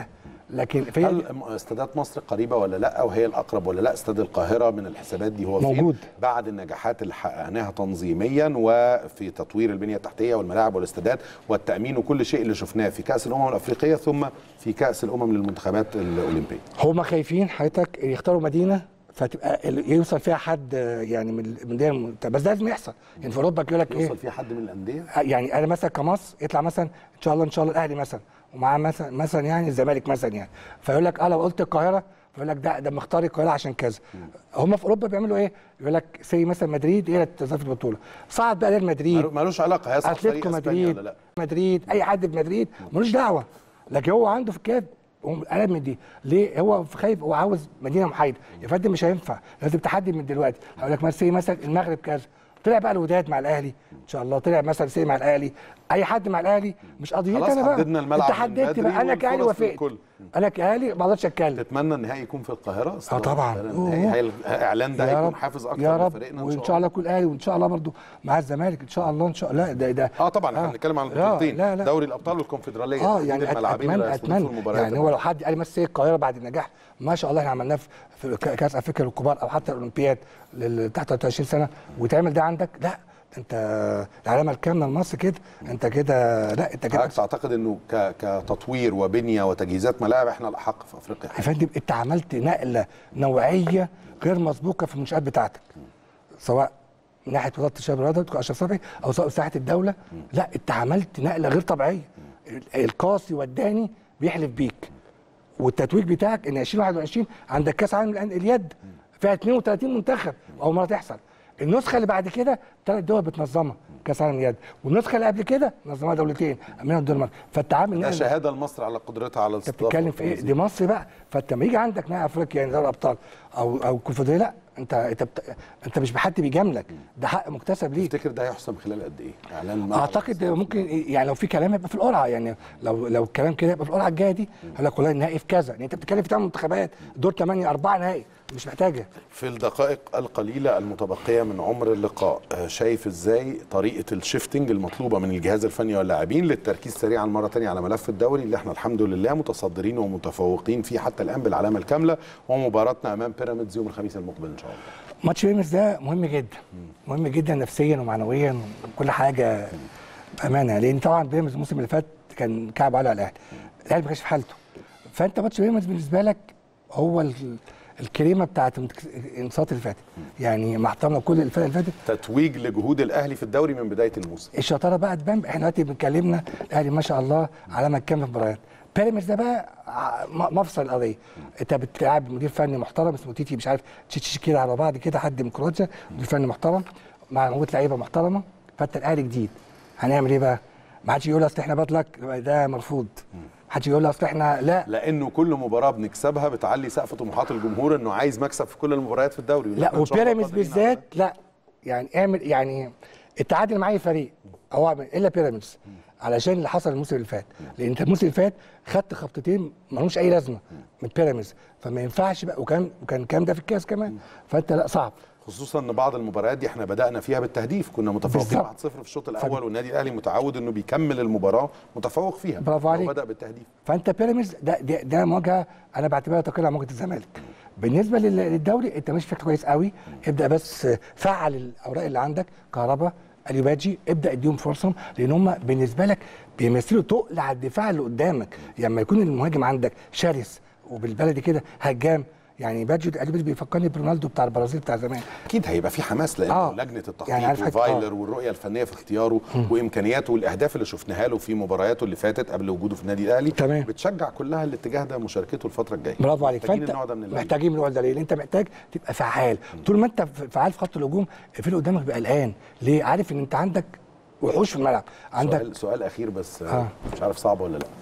لكن في هل استادات مصر قريبه ولا لا وهي الاقرب ولا لا استاد القاهره من الحسابات دي هو موجود. فين بعد النجاحات اللي حققناها تنظيميا وفي تطوير البنيه التحتيه والملاعب والاستادات والتامين وكل شيء اللي شفناه في كاس الامم الافريقيه ثم في كاس الامم للمنتخبات الاولمبيه هما خايفين حضرتك يختاروا مدينه فتبقى ال- يوصل فيها حد آه، يعني من من الدول المنت- بس ده لازم يحصل يعني في اوروبا يقول لك ايه يوصل فيها حد من الانديه آه، يعني انا مثلا كمصر يطلع مثلا ان شاء الله ان شاء الله الاهلي مثلا ومعاه مثلا مثلا يعني الزمالك مثلا يعني فيقول لك اه لو قلت القاهره فيقول لك ده ده مختار القاهره عشان كذا هم في اوروبا بيعملوا ايه؟ يقول لك سي مثلا مدريد هي اللي تستضيف البطوله صعد بقى ريال مدريد مالو- مالوش علاقه هيصعد فريق اتلتيكو اسبانيا مدريد ولا لا مدريد اي حد في مدريد ملوش دعوه لكن هو عنده في الكاد قلب من دي ليه هو خايف هو عاوز مدينه محايده يا فندم مش هينفع لازم تحدد من دلوقتي هقول لك مثلا مثلا المغرب كذا طلع بقى الوداد مع الاهلي ان شاء الله طلع مثلا سي مع الاهلي اي حد مع الاهلي مش قضيتي خلاص انا بقى حددنا الملعب انت من حددت بدري بقى انا كاهلي والفرص وافقت للكل. انا كاهلي ما اقدرش اتكلم تتمنى النهائي يكون في القاهره اه طبعا النهائي هي الاعلان ده يا هيكون رب حافز اكتر يا رب لفريقنا وان شاء الله يكون اهلي وان شاء الله برضو مع الزمالك ان شاء الله ان شاء الله ده ده اه طبعا احنا بنتكلم عن لا، البطولتين لا لا دوري الابطال والكونفدراليه اه تحديد يعني أت- الملاعبين اللي اتمنى هيستضيفوا اتمنى المباريات يعني هو لو حد قال لي مثلا القاهره بعد النجاح ما شاء الله احنا عملناه في- في ك- كاس افريقيا للكبار او حتى الاولمبياد لل- تحت 23 سنه وتعمل ده عندك لا انت العلامه الكامله لمصر كده انت كده لا انت كده حضرتك تعتقد انه ك... كتطوير وبنيه وتجهيزات ملاعب احنا الاحق في افريقيا يا فندم انت عملت نقله نوعيه غير مسبوقه في المنشات بتاعتك سواء من ناحيه وزاره الشباب والرياضه دكتور اشرف صبحي او سواء ساحه الدوله لا انت عملت نقله غير طبيعيه ال- القاسي والداني بيحلف بيك والتتويج بتاعك ان 2021 عندك كاس عالم الان اليد فيها 32 منتخب اول مره تحصل النسخه اللي بعد كده ثلاث دول بتنظمها كاس عالم اليد والنسخه اللي قبل كده نظمها دولتين امريكا والدنمارك فانت عامل ده نقلة- شهاده لمصر على قدرتها على انت الاستضافه بتتكلم في ايه والتنظيم. دي مصر بقى فانت لما يجي عندك نهائي افريقيا يعني دوري الابطال او او الكونفدراليه لا انت انت بت... انت مش بحد بيجاملك ده حق مكتسب ليك تفتكر ده هيحسم خلال قد ايه؟ اعلان مع اعتقد ممكن يعني لو في كلام يبقى في القرعه يعني لو لو الكلام كده يبقى في القرعه الجايه دي يقول لك والله النهائي في كذا يعني انت بتتكلم في ثمان منتخبات دور 8 4 نهائي مش محتاجه في الدقائق القليله المتبقيه من عمر اللقاء آه، شايف ازاي طريقه الشيفتنج المطلوبه من الجهاز الفني واللاعبين للتركيز سريعا مره ثانيه على ملف الدوري اللي احنا الحمد لله متصدرين ومتفوقين فيه حتى الان بالعلامه الكامله ومباراتنا امام بيراميدز يوم الخميس المقبل ان شاء الله ماتش بيراميدز ده مهم جدا مهم جدا نفسيا ومعنويا وكل حاجه بامانه لان طبعا بيراميدز الموسم اللي فات كان كعب على الاهلي الاهلي ما كانش في حالته فانت ماتش بيراميدز بالنسبه لك هو ال- الكريمه بتاعت الانتصارات اللي فاتت يعني مع احترامنا كل الفرق اللي فاتت تتويج لجهود الاهلي في الدوري من بدايه الموسم الشطاره بقى تبان احنا دلوقتي بنتكلمنا الاهلي ما شاء الله علامه كامله في المباريات بيراميدز ده بقى ع- م- مفصل القضيه انت بتلعب مدير فني محترم اسمه تيتي مش عارف تشيتش كده على بعض كده حد من كرواتيا مدير فني محترم مع موجود لعيبه محترمه فانت الاهلي جديد هنعمل ايه بقى؟ ما حدش يقول اصل احنا بطلك ده مرفوض ما حدش يقول اصل احنا لا لانه كل مباراه بنكسبها بتعلي سقف طموحات الجمهور انه عايز مكسب في كل المباريات في الدوري لا وإحنا إن شاء الله وبيراميدز قادرين على بالذات لا يعني اعمل يعني التعادل مع اي فريق او اعمل الا بيراميدز علشان اللي حصل الموسم اللي فات لان انت الموسم اللي فات خدت خبطتين ما لهمش اي لازمه من بيراميدز فما ينفعش بقى وكان وكان الكلام ده في الكاس كمان فانت لا صعب خصوصا ان بعض المباريات دي احنا بدانا فيها بالتهديف كنا متفوقين بالظبط. 1-0 في الشوط الاول والنادي الاهلي متعود انه بيكمل المباراه متفوق فيها برافو عليك. بدا بالتهديف فانت بيراميدز ده ده, ده مواجهه انا بعتبرها تقريبا مواجهه الزمالك بالنسبه لل- للدوري انت ماشي بشكل كويس قوي ابدا بس فعل الاوراق اللي عندك كهربا اليوباجي ابدا اديهم فرصه لان هم بالنسبه لك بيمثلوا تقل على الدفاع اللي قدامك يعني لما يكون المهاجم عندك شرس وبالبلدي كده هجام يعني باجي اليوباجي بيفكرني برونالدو بتاع البرازيل بتاع زمان اكيد هيبقى في حماس لانه آه. لجنه التخطيط يعني عارف حاجة- وفايلر آه. والرؤيه الفنيه في اختياره وامكانياته والاهداف اللي شفناها له في مبارياته اللي فاتت قبل وجوده في النادي الاهلي تمام. بتشجع كلها الاتجاه ده مشاركته الفتره الجايه برافو عليك محتاجين فانت النوع ده من اللعيبة. محتاجين من النوع ده ليه؟ لأن انت محتاج تبقى فعال طول ما انت فعال في خط الهجوم الفريق قدامك بيبقى قلقان ليه؟ عارف ان انت عندك وحوش في الملعب عندك سؤال سؤال اخير بس آه. آه. مش عارف صعب ولا لا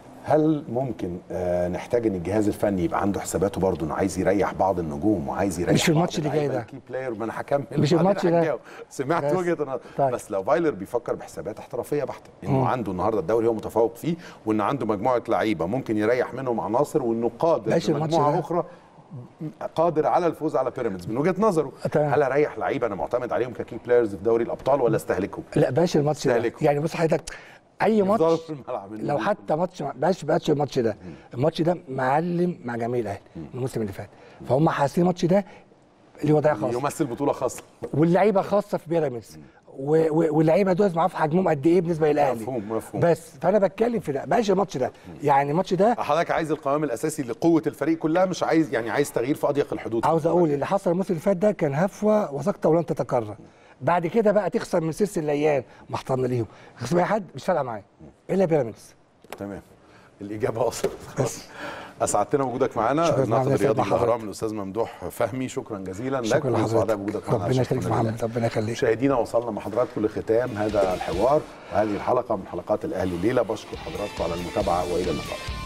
هل ممكن آه نحتاج ان الجهاز الفني يبقى عنده حساباته برضه انه عايز يريح بعض النجوم وعايز يريح مش في بعض الماتش اللي جاي اللعيبة ده. الكي بلاير ما انا هكمل مش بعدين الماتش ده. هنجاوب. سمعت بس. وجهه النظر طيب. بس لو فايلر بيفكر بحسابات احترافيه بحته انه مم. عنده النهارده الدوري هو متفوق فيه وان عنده مجموعه لعيبه ممكن يريح منهم عناصر وانه قادر بلاش الماتش مجموعه ده. اخرى قادر على الفوز على بيراميدز من وجهه نظره تمام. هل اريح لعيبه انا معتمد عليهم ككي بلايرز في دوري الابطال ولا استهلكهم لا باش الماتش ده استهلكوا. يعني بص حضرتك اي يفضلوا ماتش في الملعب لو حتى ماتش باش باش الماتش ده الماتش ده معلم مع جميع الاهلي الموسم اللي فات فهم حاسين الماتش ده ليه وضعيه خاصه يمثل بطوله خاصه واللعيبه خاصه في بيراميدز و- و- واللعيبه دول معروف حجمهم قد ايه بالنسبه للاهلي مفهوم، مفهوم. بس فانا بتكلم في ده باش الماتش ده يعني الماتش ده حضرتك عايز القوام الاساسي لقوه الفريق كلها مش عايز يعني عايز تغيير في اضيق الحدود عاوز اقول اللي حصل الموسم اللي فات ده كان هفوه وسقطه ولن تتكرر بعد كده بقى تخسر من سيرس الليان ما احترنا ليهم تخسر اي حد مش فارقه معايا الا بيراميدز تمام الاجابه وصلت خلاص اسعدتنا وجودك معانا شكراً الناقد معنا يا الرياضي سيدنا بالاهرام الاستاذ ممدوح فهمي شكرا جزيلا لك شكرا وسعداء لحضرتك بوجودك معنا على ربنا شاشة يخليك قناة محمد ربنا يخليك مشاهدينا وصلنا مع حضراتكم لختام هذا الحوار وهذه الحلقه من حلقات الاهلي الليله بشكر حضراتكم على المتابعه والى اللقاء